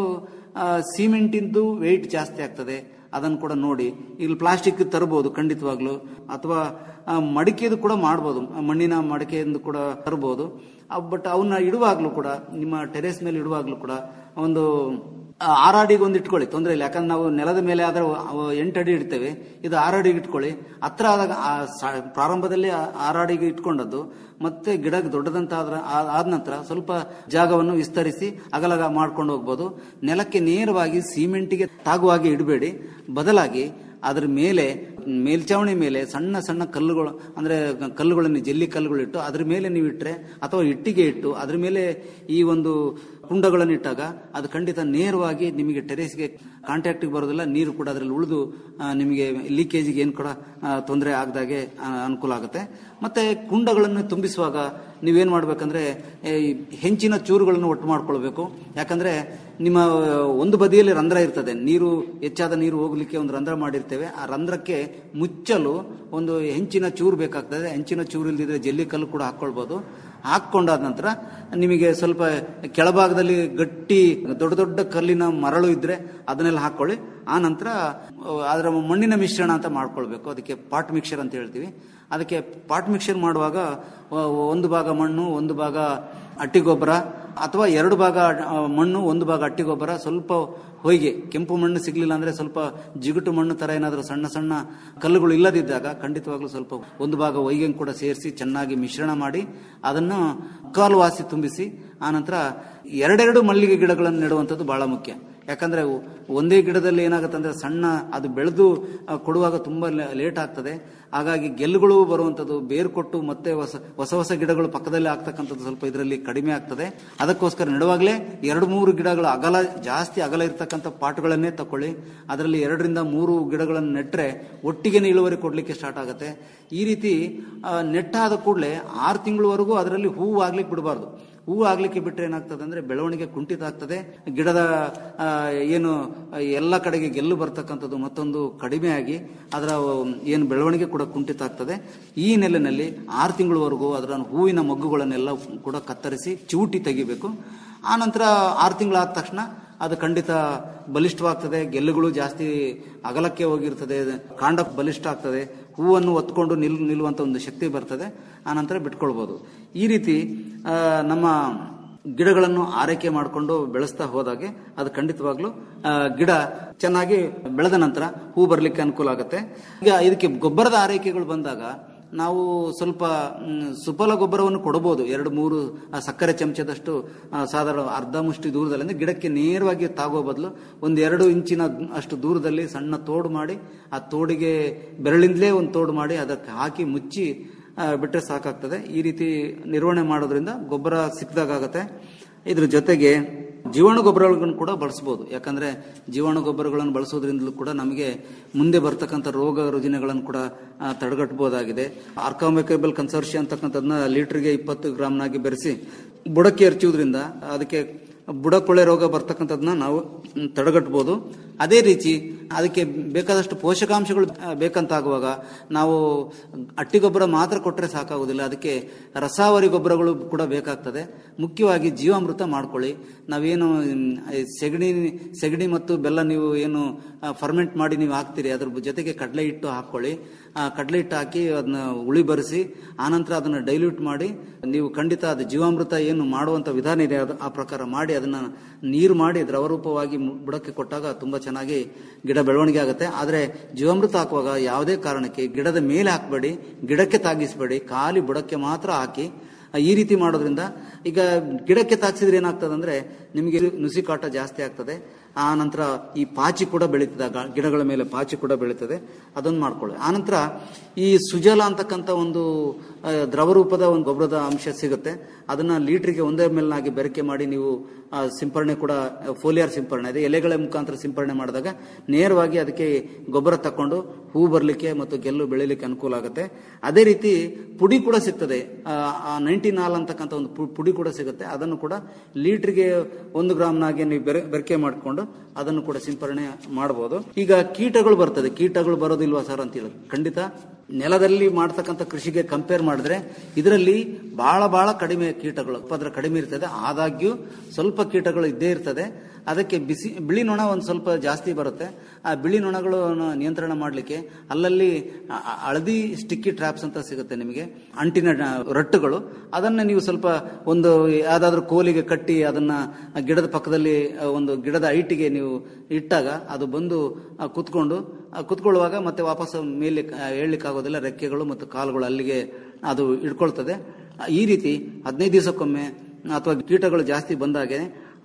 ಸಿಮೆಂಟಿಂದು ವೆಯ್ಟ್ ಜಾಸ್ತಿ ಆಗ್ತದೆ ಅದನ್ನು ಕೂಡ ನೋಡಿ ಇಲ್ಲಿ ಪ್ಲಾಸ್ಟಿಕ್ ತರಬಹುದು ಖಂಡಿತವಾಗ್ಲು ಅಥವಾ ಆ, ಮಡಿಕೆದು ಕೂಡ ಮಾಡ್ಬೋದು ಮಣ್ಣಿನ ಮಡಿಕೆಯಿಂದ ಕೂಡ ತರಬಹುದು ಬಟ್ ಅವನ್ನ ಇಡುವಾಗ್ಲೂ ಕೂಡ ನಿಮ್ಮ ಟೆರೇಸ್ ಮೇಲೆ ಇಡುವಾಗ್ಲೂ ಕೂಡ ಒಂದು ಆ, ಆರು ಅಡಿಗೆ ಒಂದು ಇಟ್ಕೊಳ್ಳಿ ತೊಂದರೆ ಇಲ್ಲ ಯಾಕಂದ್ರೆ ನಾವು ನೆಲದ ಮೇಲೆ ಆದ್ರೆ ಅವು ಎಂಟು ಅಡಿ ಇಡ್ತೇವೆ ಇದು ಆರು ಅಡಿಗೆ ಇಟ್ಕೊಳ್ಳಿ ಹತ್ರ ಆದಾಗ ಆ ಸ- ಪ್ರಾರಂಭದಲ್ಲಿ ಆ- ಆರು ಅಡಿಗೆ ಇಟ್ಕೊಂಡದ್ದು ಮತ್ತೆ ಗಿಡ ದೊಡ್ಡದಂತ ಆದ್ರ- ಆ- ಆದ ನಂತರ ಸ್ವಲ್ಪ ಜಾಗವನ್ನು ವಿಸ್ತರಿಸಿ ಅಗಲಗ ಮಾಡ್ಕೊಂಡು ಹೋಗ್ಬೋದು ನೆಲಕ್ಕೆ ನೇರವಾಗಿ ಸಿಮೆಂಟಿಗೆ ತಾಗುವಾಗೆ ಇಡಬೇಡಿ ಬದಲಾಗಿ ಅದರ ಮೇಲೆ ಮೇಲ್ಚಾವಣಿ ಮೇಲೆ ಸಣ್ಣ ಸಣ್ಣ ಕಲ್ಲುಗಳು ಅಂದ್ರೆ ಕಲ್ಲುಗಳನ್ನು ಜಲ್ಲಿ ಕಲ್ಲುಗಳಿಟ್ಟು ಅದ್ರ ಮೇಲೆ ನೀವು ಇಟ್ಟರೆ ಅಥವಾ ಇಟ್ಟಿಗೆ ಇಟ್ಟು ಅದ್ರ ಮೇಲೆ ಈ ಒಂದು ಕುಂಡಗಳನ್ನು ಇಟ್ಟಾಗ ಅದು ಖಂಡಿತ ನೇರವಾಗಿ ನಿಮಗೆ ಟೆರೇಸ್ಗೆ ಕಾಂಟ್ಯಾಕ್ಟಿಗೆ ಬರೋದಿಲ್ಲ ನೀರು ಕೂಡ ಅದರಲ್ಲಿ ಉಳಿದು ಆ, ನಿಮಗೆ ಲೀಕೇಜಿಗೆ ಏನು ಕೂಡ ತೊಂದರೆ ಆಗದಾಗೆ ಅನುಕೂಲ ಆಗುತ್ತೆ ಮತ್ತೆ ಕುಂಡಗಳನ್ನು ತುಂಬಿಸುವಾಗ ನೀವೇನು ಮಾಡ್ಬೇಕಂದ್ರೆ ಈ ಹೆಂಚಿನ ಚೂರುಗಳನ್ನು ಒಟ್ಟು ಮಾಡ್ಕೊಳ್ಬೇಕು ಯಾಕಂದ್ರೆ ನಿಮ್ಮ ಒಂದು ಬದಿಯಲ್ಲಿ ರಂಧ್ರ ಇರ್ತದೆ ನೀರು ಹೆಚ್ಚಾದ ನೀರು ಹೋಗ್ಲಿಕ್ಕೆ ಒಂದು ರಂಧ್ರ ಮಾಡಿರ್ತೇವೆ ಆ ರಂಧ್ರಕ್ಕೆ ಮುಚ್ಚಲು ಒಂದು ಹೆಂಚಿನ ಚೂರು ಬೇಕಾಗ್ತದೆ ಹೆಂಚಿನ ಚೂರು ಇಲ್ದಿದ್ರೆ ಜಲ್ಲಿ ಕಲ್ಲು ಕೂಡ ಹಾಕೊಳ್ಬಹುದು ಹಾಕೊಂಡಾದ ನಂತರ ನಿಮಗೆ ಸ್ವಲ್ಪ ಕೆಳಭಾಗದಲ್ಲಿ ಗಟ್ಟಿ ದೊಡ್ಡ ದೊಡ್ಡ ಕಲ್ಲಿನ ಮರಳು ಇದ್ರೆ ಅದನ್ನೆಲ್ಲ ಹಾಕೊಳ್ಳಿ ಆ ನಂತರ ಅಹ್, ಅದರ ಮಣ್ಣಿನ ಮಿಶ್ರಣ ಅಂತ ಮಾಡ್ಕೊಳ್ಬೇಕು ಅದಕ್ಕೆ ಪಾಟ್ ಮಿಕ್ಸರ್ ಅಂತ ಹೇಳ್ತೀವಿ ಅದಕ್ಕೆ ಪಾಟ್ ಮಿಕ್ಸರ್ ಮಾಡುವಾಗ ಅಹ್, ಒಂದು ಭಾಗ ಮಣ್ಣು ಒಂದು ಭಾಗ ಅಟ್ಟಿ ಗೊಬ್ಬರ ಅಥವಾ ಎರಡು ಭಾಗ ಅಹ್, ಮಣ್ಣು ಒಂದು ಭಾಗ ಅಟ್ಟಿ ಗೊಬ್ಬರ ಸ್ವಲ್ಪ ಹೊಯ್ಗೆ ಕೆಂಪು ಮಣ್ಣು ಸಿಗ್ಲಿಲ್ಲ ಅಂದ್ರೆ ಸ್ವಲ್ಪ ಜಿಗುಟು ಮಣ್ಣು ತರ ಏನಾದರೂ ಸಣ್ಣ ಸಣ್ಣ ಕಲ್ಲುಗಳು ಇಲ್ಲದಿದ್ದಾಗ ಖಂಡಿತವಾಗ್ಲೂ ಸ್ವಲ್ಪ ಒಂದು ಭಾಗ ಹೊಯ್ಗೆ ಕೂಡ ಸೇರಿಸಿ ಚೆನ್ನಾಗಿ ಮಿಶ್ರಣ ಮಾಡಿ ಅದನ್ನು ಕಾಲು ವಾಸಿ ತುಂಬಿಸಿ ಆನಂತರ ಎರಡೆರಡು ಮಲ್ಲಿಗೆ ಗಿಡಗಳನ್ನು ನೆಡುವಂಥದ್ದು ಬಹಳ ಮುಖ್ಯ ಯಾಕಂದ್ರೆ ಒಂದೇ ಗಿಡದಲ್ಲಿ ಏನಾಗುತ್ತೆ ಅಂದ್ರೆ ಸಣ್ಣ ಅದು ಬೆಳೆದು ಆ, ಕೊಡುವಾಗ ತುಂಬಾ ಲೇಟ್ ಆಗ್ತದೆ ಹಾಗಾಗಿ ಗೆಲ್ಲುಗಳು ಬರುವಂಥದ್ದು ಬೇರು ಕೊಟ್ಟು ಮತ್ತೆ ಹೊಸ ಹೊಸ ಹೊಸ ಗಿಡಗಳು ಪಕ್ಕದಲ್ಲಿ ಆಗ್ತಕ್ಕಂಥದ್ದು ಸ್ವಲ್ಪ ಇದರಲ್ಲಿ ಕಡಿಮೆ ಆಗ್ತದೆ ಅದಕ್ಕೋಸ್ಕರ ನೆಡುವಾಗಲೇ ಎರಡು ಮೂರು ಗಿಡಗಳ ಅಗಲ ಜಾಸ್ತಿ ಅಗಲ ಇರ್ತಕ್ಕಂಥ ಪಾಟ್ಗಳನ್ನೇ ತಕೊಳ್ಳಿ ಅದರಲ್ಲಿ ಎರಡರಿಂದ ಮೂರು ಗಿಡಗಳನ್ನು ನೆಟ್ಟರೆ ಒಟ್ಟಿಗೆ ಇಳುವರಿ ಕೊಡ್ಲಿಕ್ಕೆ ಸ್ಟಾರ್ಟ್ ಆಗುತ್ತೆ ಈ ರೀತಿ ಆ, ನೆಟ್ಟಾದ ಕೂಡಲೇ ಆರು ತಿಂಗಳವರೆಗೂ ಅದರಲ್ಲಿ ಹೂವು ಆಗ್ಲಿಕ್ಕೆ ಬಿಡಬಾರ್ದು ಹೂವು ಆಗ್ಲಿಕ್ಕೆ ಬಿಟ್ಟರೆ ಏನಾಗ್ತದೆ ಅಂದ್ರೆ ಬೆಳವಣಿಗೆ ಕುಂಠಿತ ಆಗ್ತದೆ ಗಿಡದ ಆ, ಏನು ಆ, ಎಲ್ಲ ಕಡೆಗೆ ಗೆಲ್ಲು ಬರ್ತಕ್ಕಂಥದ್ದು ಮತ್ತೊಂದು ಕಡಿಮೆ ಆಗಿ ಅದರ ಏನು ಬೆಳವಣಿಗೆ ಕೂಡ ಕುಂಠಿತ ಆಗ್ತದೆ ಈ ನೆಲೆಯಲ್ಲಿ ಆರು ತಿಂಗಳವರೆಗೂ ಅದರ ಹೂವಿನ ಮಗ್ಗುಗಳನ್ನೆಲ್ಲ ಕೂಡ ಕತ್ತರಿಸಿ ಚೂಟಿ ತೆಗಿಬೇಕು ಆ ನಂತರ ಆರು ತಿಂಗಳಾದ ತಕ್ಷಣ ಅದು ಖಂಡಿತ ಬಲಿಷ್ಠವಾಗ್ತದೆ ಗೆಲ್ಲುಗಳು ಜಾಸ್ತಿ ಅಗಲಕ್ಕೆ ಹೋಗಿರ್ತದೆ ಕಾಂಡ ಬಲಿಷ್ಠ ಆಗ್ತದೆ ಹೂವನ್ನು ಒತ್ಕೊಂಡು ನಿಲ್ ನಿಲ್ಲುವಂತ ಒಂದು ಶಕ್ತಿ ಬರ್ತದೆ ಆ ನಂತರ ಬಿಟ್ಕೊಳ್ಬಹುದು ಈ ರೀತಿ ಆ, ನಮ್ಮ ಗಿಡಗಳನ್ನು ಆರೈಕೆ ಮಾಡಿಕೊಂಡು ಬೆಳೆಸ್ತಾ ಹೋದಾಗೆ ಅದು ಖಂಡಿತವಾಗ್ಲೂ ಆ, ಗಿಡ ಚೆನ್ನಾಗಿ ಬೆಳೆದ ನಂತರ ಹೂ ಬರಲಿಕ್ಕೆ ಅನುಕೂಲ ಆಗುತ್ತೆ ಈಗ ಇದಕ್ಕೆ ಗೊಬ್ಬರದ ಆರೈಕೆಗಳು ಬಂದಾಗ ನಾವು ಸ್ವಲ್ಪ ಮ್, ಸುಫಲ ಗೊಬ್ಬರವನ್ನು ಕೊಡಬಹುದು ಎರಡು ಮೂರು ಆ, ಸಕ್ಕರೆ ಚಮಚದಷ್ಟು ಆ, ಸಾಧಾರಣ ಅರ್ಧ ಮುಷ್ಟಿ ದೂರದಲ್ಲಿ ಅಂದ್ರೆ ಗಿಡಕ್ಕೆ ನೇರವಾಗಿ ತಾಗೋ ಬದಲು ಒಂದು ಎರಡು ಇಂಚಿನ ಅಷ್ಟು ದೂರದಲ್ಲಿ ಸಣ್ಣ ತೋಡು ಮಾಡಿ ಆ ತೋಡಿಗೆ ಬೆರಳಿಂದಲೇ ಒಂದು ತೋಡು ಮಾಡಿ ಅದಕ್ಕೆ ಹಾಕಿ ಮುಚ್ಚಿ ಆ, ಬಿಟ್ರೆ ಸಾಕಾಗ್ತದೆ ಈ ರೀತಿ ನಿರ್ವಹಣೆ ಮಾಡೋದ್ರಿಂದ ಗೊಬ್ಬರ ಸಿಕ್ಕದಾಗತ್ತೆ ಇದ್ರ ಜೊತೆಗೆ ಜೀವಾಣು ಗೊಬ್ಬರಗಳನ್ನು ಕೂಡ ಬಳಸಬಹುದು ಯಾಕಂದ್ರೆ ಜೀವಾಣು ಗೊಬ್ಬರಗಳನ್ನು ಬಳಸೋದ್ರಿಂದಲೂ ಕೂಡ ನಮಗೆ ಮುಂದೆ ಬರ್ತಕ್ಕಂಥ ರೋಗ ರುಜಿನಗಳನ್ನು ಕೂಡ ಆ, ತಡೆಗಟ್ಟಬಹುದಾಗಿದೆ ಆರ್ಕಾಮೆಕೇಬಲ್ ಕನ್ಸರ್ಷಿ ಅಂತಕ್ಕಂಥದ್ದನ್ನ ಲೀಟರ್ಗೆ ಇಪ್ಪತ್ತು ಗ್ರಾಮ್ನಾಗಿ ಬೆರೆಸಿ ಬುಡಕ್ಕೆ ಎರಚುವುದರಿಂದ ಅದಕ್ಕೆ ಬುಡಕೊಳೆ ರೋಗ ಬರ್ತಕ್ಕಂಥದ್ದನ್ನ ನಾವು ಮ್, ತಡೆಗಟ್ಟಬಹುದು ಅದೇ ರೀತಿ ಅದಕ್ಕೆ ಬೇಕಾದಷ್ಟು ಪೋಷಕಾಂಶಗಳು ಆ, ಬೇಕಂತಾಗುವಾಗ ನಾವು ಅಟ್ಟಿ ಗೊಬ್ಬರ ಮಾತ್ರ ಕೊಟ್ಟರೆ ಸಾಕಾಗುವುದಿಲ್ಲ ಅದಕ್ಕೆ ರಸಾವರಿ ಗೊಬ್ಬರಗಳು ಕೂಡ ಬೇಕಾಗ್ತದೆ ಮುಖ್ಯವಾಗಿ ಜೀವಾಮೃತ ಮಾಡ್ಕೊಳ್ಳಿ ನಾವೇನು ಮ್, ಈ ಸೆಗಣಿ ಸೆಗಣಿ ಮತ್ತು ಬೆಲ್ಲ ನೀವು ಏನು ಫರ್ಮೆಂಟ್ ಮಾಡಿ ನೀವು ಹಾಕ್ತೀರಿ ಅದ್ರ ಜೊತೆಗೆ ಕಡಲೆ ಹಿಟ್ಟು ಹಾಕೊಳ್ಳಿ ಆ ಕಡಲೆ ಹಿಟ್ಟು ಹಾಕಿ ಅದನ್ನ ಉಳಿ ಬರೆಸಿ ಆನಂತರ ಅದನ್ನ ಡೈಲ್ಯೂಟ್ ಮಾಡಿ ನೀವು ಖಂಡಿತ ಅದು ಜೀವಾಮೃತ ಏನು ಮಾಡುವಂತ ವಿಧಾನ ಇದೆ ಅದು ಆ ಪ್ರಕಾರ ಮಾಡಿ ಅದನ್ನ ನೀರು ಮಾಡಿ ದ್ರವರೂಪವಾಗಿ ಮು- ಬುಡಕ್ಕೆ ಕೊಟ್ಟಾಗ ತುಂಬಾ ಚೆನ್ನಾಗಿ ಗಿಡ ಬೆಳವಣಿಗೆ ಆಗುತ್ತೆ ಆದ್ರೆ ಜೀವಾಮೃತ ಹಾಕುವಾಗ ಯಾವುದೇ ಕಾರಣಕ್ಕೆ ಗಿಡದ ಮೇಲೆ ಹಾಕಬೇಡಿ ಗಿಡಕ್ಕೆ ತಾಗಿಸಬೇಡಿ ಖಾಲಿ ಬುಡಕ್ಕೆ ಮಾತ್ರ ಹಾಕಿ ಆ, ಈ ರೀತಿ ಮಾಡೋದ್ರಿಂದ ಈಗ ಗಿಡಕ್ಕೆ ತಾಗಿಸಿದ್ರೆ ಏನಾಗ್ತದೆ ಅಂದ್ರೆ ನಿಮಗೆ ನುಸಿ ಕಾಟ ಜಾಸ್ತಿ ಆಗ್ತದೆ ಆ ನಂತರ ಈ ಪಾಚಿ ಕೂಡ ಬೆಳೀತದೆ ಆ ಗ- ಗಿಡಗಳ ಮೇಲೆ ಪಾಚಿ ಕೂಡ ಬೆಳೀತದೆ ಅದನ್ನು ಮಾಡ್ಕೊಳ್ಳಿ ಆ ನಂತರ ಈ ಸುಜಲ ಅಂತಕ್ಕಂಥ ಒಂದು ಆ, ದ್ರವ ರೂಪದ ಒಂದು ಗೊಬ್ಬರದ ಅಂಶ ಸಿಗುತ್ತೆ ಅದನ್ನ ಲೀಟ್ರಿಗೆ ಒಂದೇ ಮೇಲ್ನಾಗಿ ಬೆರಕೆ ಮಾಡಿ ನೀವು ಆ, ಸಿಂಪರಣೆ ಕೂಡ ಫೋಲಿಯರ್ ಸಿಂಪರಣೆ ಇದೆ ಎಲೆಗಳ ಮುಖಾಂತರ ಸಿಂಪರಣೆ ಮಾಡಿದಾಗ ನೇರವಾಗಿ ಅದಕ್ಕೆ ಗೊಬ್ಬರ ತಕೊಂಡು ಹೂ ಬರಲಿಕ್ಕೆ ಮತ್ತು ಗೆಲ್ಲು ಬೆಳಿಲಿಕ್ಕೆ ಅನುಕೂಲ ಆಗುತ್ತೆ ಅದೇ ರೀತಿ ಪುಡಿ ಕೂಡ ಸಿಗ್ತದೆ ನೈಂಟಿ ನಾಲ್ ಅಂತಕ್ಕಂಥ ಒಂದು ಪು- ಪುಡಿ ಕೂಡ ಸಿಗುತ್ತೆ ಅದನ್ನು ಕೂಡ ಲೀಟ್ರಿಗೆ ಒಂದು ಗ್ರಾಮ್ನಾಗೆ ನೀವು ಬೆರೆ ಬೆರಕೆ ಮಾಡಿಕೊಂಡು ಅದನ್ನು ಕೂಡ ಸಿಂಪರಣೆ ಮಾಡಬಹುದು ಈಗ ಕೀಟಗಳು ಬರ್ತದೆ ಕೀಟಗಳು ಬರೋದಿಲ್ವಾ ಸರ್ ಅಂತ ಹೇಳಿ ಖಂಡಿತ ನೆಲದಲ್ಲಿ ಮಾಡ್ತಕ್ಕಂಥ ಕೃಷಿಗೆ ಕಂಪೇರ್ ಮಾಡಿದ್ರೆ ಇದರಲ್ಲಿ ಬಹಳ ಬಹಳ ಕಡಿಮೆ ಕೀಟಗಳು ಉಪದ್ರ ಕಡಿಮೆ ಇರ್ತದೆ ಆದಾಗ್ಯೂ ಸ್ವಲ್ಪ ಕೀಟಗಳು ಇದ್ದೇ ಇರ್ತದೆ ಅದಕ್ಕೆ ಬಿಸಿ ಬಿಳಿ ನೊಣ ಒಂದು ಸ್ವಲ್ಪ ಜಾಸ್ತಿ ಬರುತ್ತೆ ಆ ಬಿಳಿ ನೊಣಗಳನ್ನು ನಿಯಂತ್ರಣ ಮಾಡಲಿಕ್ಕೆ ಅಲ್ಲಲ್ಲಿ ಆ- ಆ ಹಳದಿ ಸ್ಟಿಕ್ಕಿ ಟ್ರಾಪ್ಸ್ ಅಂತ ಸಿಗುತ್ತೆ ನಿಮಗೆ ಅಂಟಿನ ಆ, ರಟ್ಟುಗಳು ಅದನ್ನ ನೀವು ಸ್ವಲ್ಪ ಒಂದು ಯಾವ್ದಾದ್ರು ಕೋಲಿಗೆ ಕಟ್ಟಿ ಅದನ್ನ ಆ ಗಿಡದ ಪಕ್ಕದಲ್ಲಿ ಆ, ಒಂದು ಗಿಡದ ಹೈಟಿಗೆ ನೀವು ಇಟ್ಟಾಗ ಅದು ಬಂದು ಆ, ಕುತ್ಕೊಂಡು ಆ, ಕುತ್ಕೊಳ್ಳುವಾಗ ಮತ್ತೆ ವಾಪಸ್ ಮೇಲೆ ಹೇಳಲಿಕ್ಕಾಗೋದಿಲ್ಲ ರೆಕ್ಕೆಗಳು ಮತ್ತು ಕಾಲುಗಳು ಅಲ್ಲಿಗೆ ಅದು ಇಟ್ಕೊಳ್ತದೆ ಆ, ಈ ರೀತಿ ಹದಿನೈದು ದಿವಸಕ್ಕೊಮ್ಮೆ ಅಥವಾ ಕೀಟಗಳು ಜಾಸ್ತಿ ಬಂದಾಗೆ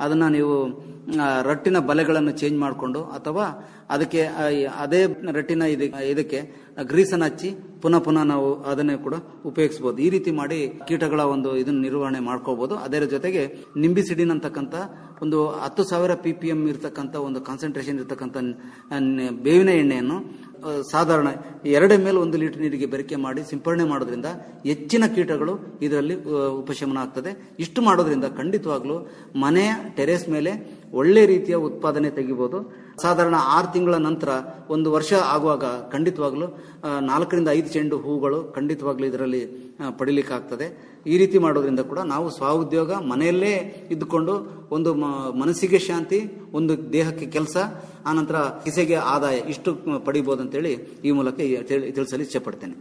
ಅದನ್ನ ನೀವು ಆ, ರಟ್ಟಿನ ಬಲೆಗಳನ್ನು ಚೇಂಜ್ ಮಾಡಿಕೊಂಡು ಅಥವಾ ಅದಕ್ಕೆ ಆ, ಅದೇ ರಟ್ಟಿನ ಇದು- ಇದಕ್ಕೆ ಗ್ರೀಸನ್ನು ಹಚ್ಚಿ ಪುನಃ ಪುನಃ ನಾವು ಅದನ್ನೇ ಕೂಡ ಉಪಯೋಗಿಸಬಹುದು ಈ ರೀತಿ ಮಾಡಿ ಕೀಟಗಳ ಒಂದು ಇದನ್ನ ನಿರ್ವಹಣೆ ಮಾಡ್ಕೋಬಹುದು ಅದರ ಜೊತೆಗೆ ನಿಂಬಿಸಿಡಿನ್ ಅಂತಕ್ಕಂಥ ಒಂದು ಹತ್ತು ಸಾವಿರ ಪಿ ಪಿ ಎಂ ಇರತಕ್ಕಂಥ ಒಂದು ಕಾನ್ಸಂಟ್ರೇಷನ್ ಇರತಕ್ಕಂಥ ನ- ಬೇವಿನ ಎಣ್ಣೆಯನ್ನು ಆ, ಸಾಧಾರಣ ಎರಡು ಎಮ್ ಎಲ್ ಒಂದು ಲೀಟರ್ ನೀರಿಗೆ ಬೆರಕೆ ಮಾಡಿ ಸಿಂಪರಣೆ ಮಾಡೋದ್ರಿಂದ ಹೆಚ್ಚಿನ ಕೀಟಗಳು ಇದರಲ್ಲಿ ಆ, ಉಪಶಮನ ಆಗ್ತದೆ ಇಷ್ಟು ಮಾಡೋದ್ರಿಂದ ಖಂಡಿತವಾಗ್ಲೂ ಮನೆಯ ಟೆರೇಸ್ ಮೇಲೆ ಒಳ್ಳೆ ರೀತಿಯ ಉತ್ಪಾದನೆ ತೆಗಿಬಹುದು ಸಾಧಾರಣ ಆರು ತಿಂಗಳ ನಂತರ ಒಂದು ವರ್ಷ ಆಗುವಾಗ ಖಂಡಿತವಾಗ್ಲೂ ಆ, ನಾಲ್ಕರಿಂದ ಐದು ಚೆಂಡು ಹೂಗಳು ಖಂಡಿತವಾಗ್ಲೂ ಇದರಲ್ಲಿ ಆ, ಪಡಿಲಿಕ್ಕಾಗ್ತದೆ ಈ ರೀತಿ ಮಾಡೋದ್ರಿಂದ ಕೂಡ ನಾವು ಸ್ವಉದ್ಯೋಗ ಮನೆಯಲ್ಲೇ ಇದ್ದುಕೊಂಡು ಒಂದು ಮ- ಮನಸ್ಸಿಗೆ ಶಾಂತಿ ಒಂದು ದೇಹಕ್ಕೆ ಕೆಲಸ ಆನಂತರ ಕಿಸೆಗೆ ಆದಾಯ ಇಷ್ಟು ಪಡಿಬಹುದು ಅಂತೇಳಿ ಈ ಮೂಲಕ ಈ ತಿಳ್- ತಿಳಿಸಲು ಇಚ್ಛೆಪಡ್ತೇನೆ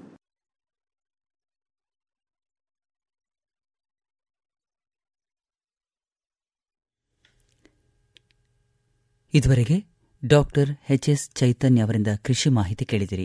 ಇದುವರೆಗೆ ಡಾಕ್ಟರ್ ಎಚ್ ಎಸ್ ಚೈತನ್ಯ ಅವರಿಂದ ಕೃಷಿ ಮಾಹಿತಿ ಕೇಳಿದಿರಿ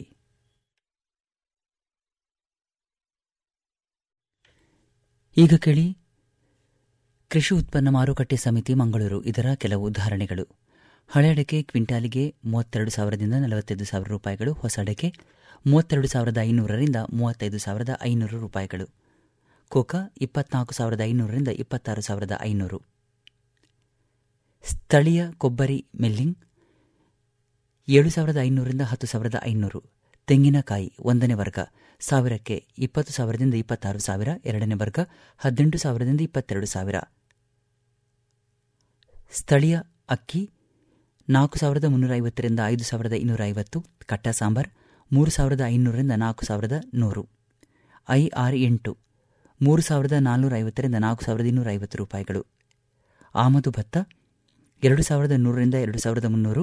ಈಗ ಕೇಳಿ ಕೃಷಿ ಉತ್ಪನ್ನ ಮಾರುಕಟ್ಟೆ ಸಮಿತಿ ಮಂಗಳೂರು ಇದರ ಕೆಲವು ಉದಾಹರಣೆಗಳು ಹಳೆ ಅಡಕೆ ಕ್ವಿಂಟಾಲಿಗೆ ಮೂವತ್ತೆರಡು ಸಾವಿರದಿಂದ ನಲವತ್ತೈದು ಸಾವಿರ ರೂಪಾಯಿಗಳು ಹೊಸ ಅಡಕೆ ಮೂವತ್ತೆರಡು ಸಾವಿರದ ಐನೂರರಿಂದ ಮೂವತ್ತೈದು ಸಾವಿರದ ಐನೂರು ರೂಪಾಯಿಗಳು ಕೋಕಾ ಇಪ್ಪತ್ನಾಲ್ಕು ಸಾವಿರದ ಐನೂರರಿಂದ ಇಪ್ಪತ್ತಾರು ಸಾವಿರದ ಐನೂರು ಸ್ಥಳೀಯ ಕೊಬ್ಬರಿ ಮಿಲ್ಲಿಂಗ್ ಏಳು ಸಾವಿರದ ಐನೂರರಿಂದ ಹತ್ತು ಸಾವಿರದ ಐನೂರು ತೆಂಗಿನಕಾಯಿ ಒಂದನೇ ವರ್ಗ ಸಾವಿರಕ್ಕೆ ಇಪ್ಪತ್ತು ಸಾವಿರದಿಂದ ಇಪ್ಪತ್ತಾರು ಸಾವಿರ ಎರಡನೇ ವರ್ಗ ಹದಿನೆಂಟು ಸಾವಿರದಿಂದ ಇಪ್ಪತ್ತೆರಡು ಸಾವಿರ ಸ್ಥಳೀಯ ಅಕ್ಕಿ ನಾಲ್ಕು ಸಾವಿರದ ಮುನ್ನೂರ ಐವತ್ತರಿಂದ ಐದು ಸಾವಿರದ ಇನ್ನೂರ ಐವತ್ತು ಕಟ್ಟ ಸಾಂಬಾರ್ ಮೂರು ಸಾವಿರದ ಐನೂರರಿಂದ ನಾಲ್ಕು ಸಾವಿರದ ನೂರು ಐ ಆರ್ ಎಂಟು ಮೂರು ಸಾವಿರದ ನಾನ್ನೂರ ಐವತ್ತರಿಂದ ನಾಲ್ಕು ಸಾವಿರದ ಇನ್ನೂರ ಐವತ್ತು ರೂಪಾಯಿಗಳು ಆಮದು ಭತ್ತ ಎರಡು ಸಾವಿರದ ನೂರರಿಂದ ಎರಡು ಸಾವಿರದ ಮುನ್ನೂರು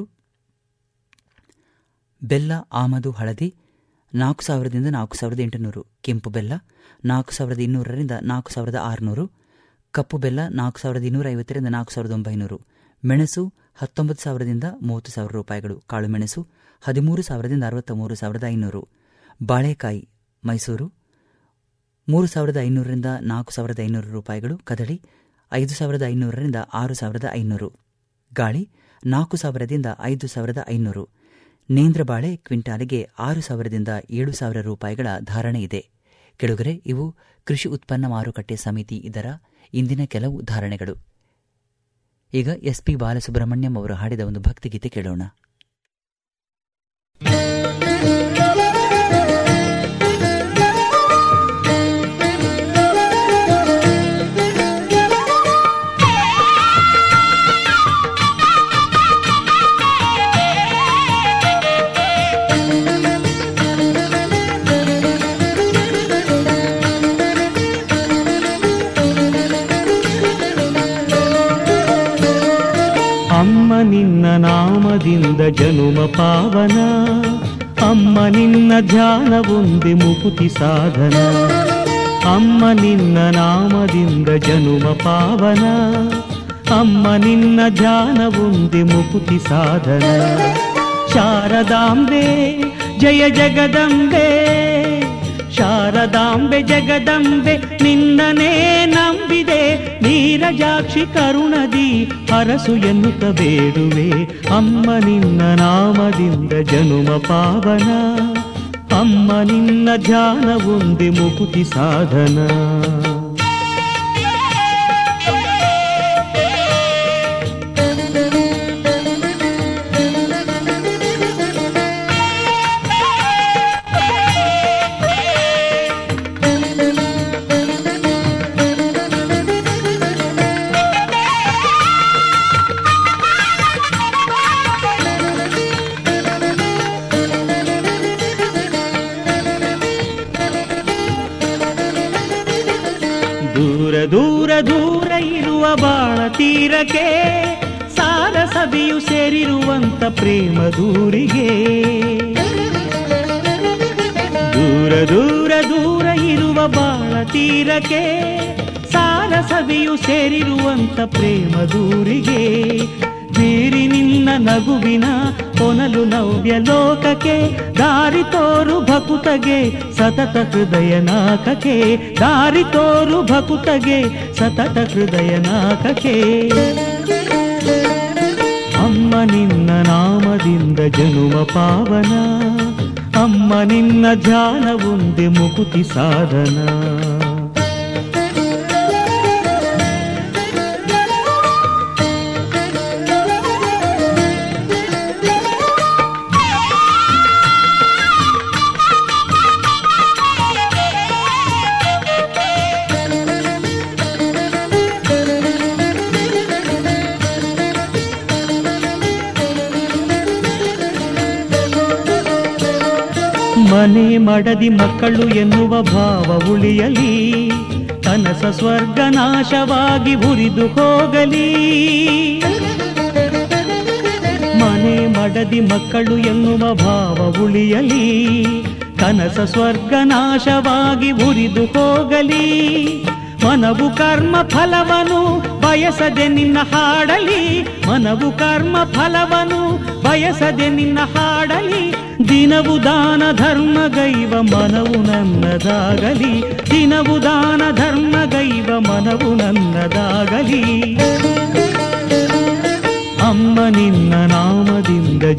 ಬೆಲ್ಲ ಆಮದು ಹಳದಿ ನಾಲ್ಕು ಸಾವಿರದಿಂದ ನಾಲ್ಕು ಸಾವಿರದ ಎಂಟುನೂರು ಕೆಂಪು ಬೆಲ್ಲ ನಾಲ್ಕು ಸಾವಿರದ ಇನ್ನೂರರಿಂದ ನಾಲ್ಕು ಸಾವಿರದ ಆರುನೂರು ಕಪ್ಪು ಬೆಲ್ಲ ನಾಲ್ಕು ಸಾವಿರದ ಇನ್ನೂರ ಐವತ್ತರಿಂದ ನಾಲ್ಕು ಸಾವಿರದ ಒಂಬೈನೂರು ಮೆಣಸು ಹತ್ತೊಂಬತ್ತು ಸಾವಿರದಿಂದ ಮೂವತ್ತು ಸಾವಿರ ರೂಪಾಯಿಗಳು ಕಾಳುಮೆಣಸು ಹದಿಮೂರು ಸಾವಿರದಿಂದ ಅರವತ್ತ ಮೂರು ಸಾವಿರದ ಐನೂರು ಬಾಳೆಕಾಯಿ ಮೈಸೂರು ಮೂರು ಸಾವಿರದ ಐನೂರರಿಂದ ನಾಲ್ಕು ಸಾವಿರದ ಐನೂರು ರೂಪಾಯಿಗಳು ಕದಳಿ ಐದು ಸಾವಿರದ ಐನೂರರಿಂದ ಆರು ಸಾವಿರದ ಐನೂರು ಗಾಳಿ ನಾಲ್ಕು ಸಾವಿರದಿಂದ ಐದು ಸಾವಿರದ ಐನೂರು ನೇಂದ್ರ ಬಾಳೆ ಕ್ವಿಂಟಾಲಿಗೆ ಆರು ಸಾವಿರದಿಂದ ಏಳು ಸಾವಿರ ರೂಪಾಯಿಗಳ ಧಾರಣೆ ಇದೆ ಕೆಳಗರೆ ಇವು ಕೃಷಿ ಉತ್ಪನ್ನ ಮಾರುಕಟ್ಟೆ ಸಮಿತಿ ಇದರ ಇಂದಿನ ಕೆಲವು ಧಾರಣೆಗಳು ಈಗ ಎಸ್ಪಿ ಬಾಲಸುಬ್ರಹ್ಮಣ್ಯಂ ಅವರು ಹಾಡಿದ ಒಂದು ಭಕ್ತಿಗೀತೆ ಕೇಳೋಣ ಅಮ್ಮ ನಿನ್ನ ನಾಮದಿಂದ ಜನುಮ ಪಾವನ ಅಮ್ಮ ನಿನ್ನ ಧ್ಯಾನವೊಂದೆ ಮುಕುತಿ ಸಾಧನ ಅಮ್ಮ ನಿನ್ನ ನಾಮದಿಂದ ಜನುಮ ಪಾವನ ಅಮ್ಮ ನಿನ್ನ ಧ್ಯಾನವೊಂದೆ ಮುಕುತಿ ಸಾಧನ ಶಾರದಾಂಬೆ ಜಯ ಜಗದಂಬೆ ಶಾರದಾಂಬೆ ಜಗದಂಬೆ ನಿನ್ನನೇ ನಂಬಿದೆ ನೀರಜಾಕ್ಷಿ ಕರುಣದಿ ಹರಸು ಎನ್ನುತ್ತ ಬೇಡುವೆ ಅಮ್ಮ ನಿನ್ನ ನಾಮದಿಂದ ಜನುಮ ಪಾವನ ಅಮ್ಮ ನಿನ್ನ ಧ್ಯಾನವೊಂದೆ ಮುಕುತಿ ಸಾಧನ ದೂರ ದೂರ ದೂರ ಇರುವ ಬಾಳ ತೀರಕ್ಕೆ ಸಾರ ಸಭೆಯು ಸೇರಿರುವಂತ ಪ್ರೇಮ ದೂರಿಗೆ ದೂರ ದೂರ ದೂರ ಇರುವ ಬಾಳ ತೀರಕ್ಕೆ ಸಾರ ಸಭೆಯು ಸೇರಿರುವಂತ ಪ್ರೇಮ ದೂರಿಗೆ ಬೀರಿ ನಿನ್ನ ನಗುವಿನ ಕೊನಲು ನವ್ಯ ಲೋಕಕ್ಕೆ ದಾರಿ ತೋರು ಭಕುತಗೆ ಸತತ ಹೃದಯ ನಾಕಕ್ಕೆ ದಾರಿ ತೋರು ಭಕುತಗೆ ಸತತ ಹೃದಯ ನಾಕಕ್ಕೆ ಅಮ್ಮ ನಿನ್ನ ನಾಮದಿಂದ ಜನುಮ ಪಾವನ ಅಮ್ಮ ನಿನ್ನ ಧ್ಯಾನ ಒಂದೆ ಮುಕುತಿ ಸಾಧನ ಮನೆ ಮಡದಿ ಮಕ್ಕಳು ಎನ್ನುವ ಭಾವ ಉಳಿಯಲಿ ಕನಸ ಸ್ವರ್ಗ ನಾಶವಾಗಿ ಉರಿದು ಹೋಗಲಿ ಮನೆ ಮಡದಿ ಮಕ್ಕಳು ಎನ್ನುವ ಭಾವ ಉಳಿಯಲಿ ಕನಸ ಸ್ವರ್ಗ ನಾಶವಾಗಿ ಉರಿದು ಹೋಗಲಿ ಮನವು ಕರ್ಮ ಫಲವನು ಬಯಸದೆ ನಿನ್ನ ಹಾಡಲಿ ಮನವು ಕರ್ಮ ಫಲವನು ಬಯಸದೆ ನಿನ್ನ ಹಾಡಲಿ ದಿನವು ದಾನ ಧರ್ಮ ಗೈವ ಮನವು ನನ್ನದಾಗಲಿ ದಿನವು ದಾನ ಧರ್ಮ ಗೈವ ಮನವು ನನ್ನದಾಗಲಿ ಅಮ್ಮ ನಿನ್ನ ನಾಮದಿಂದ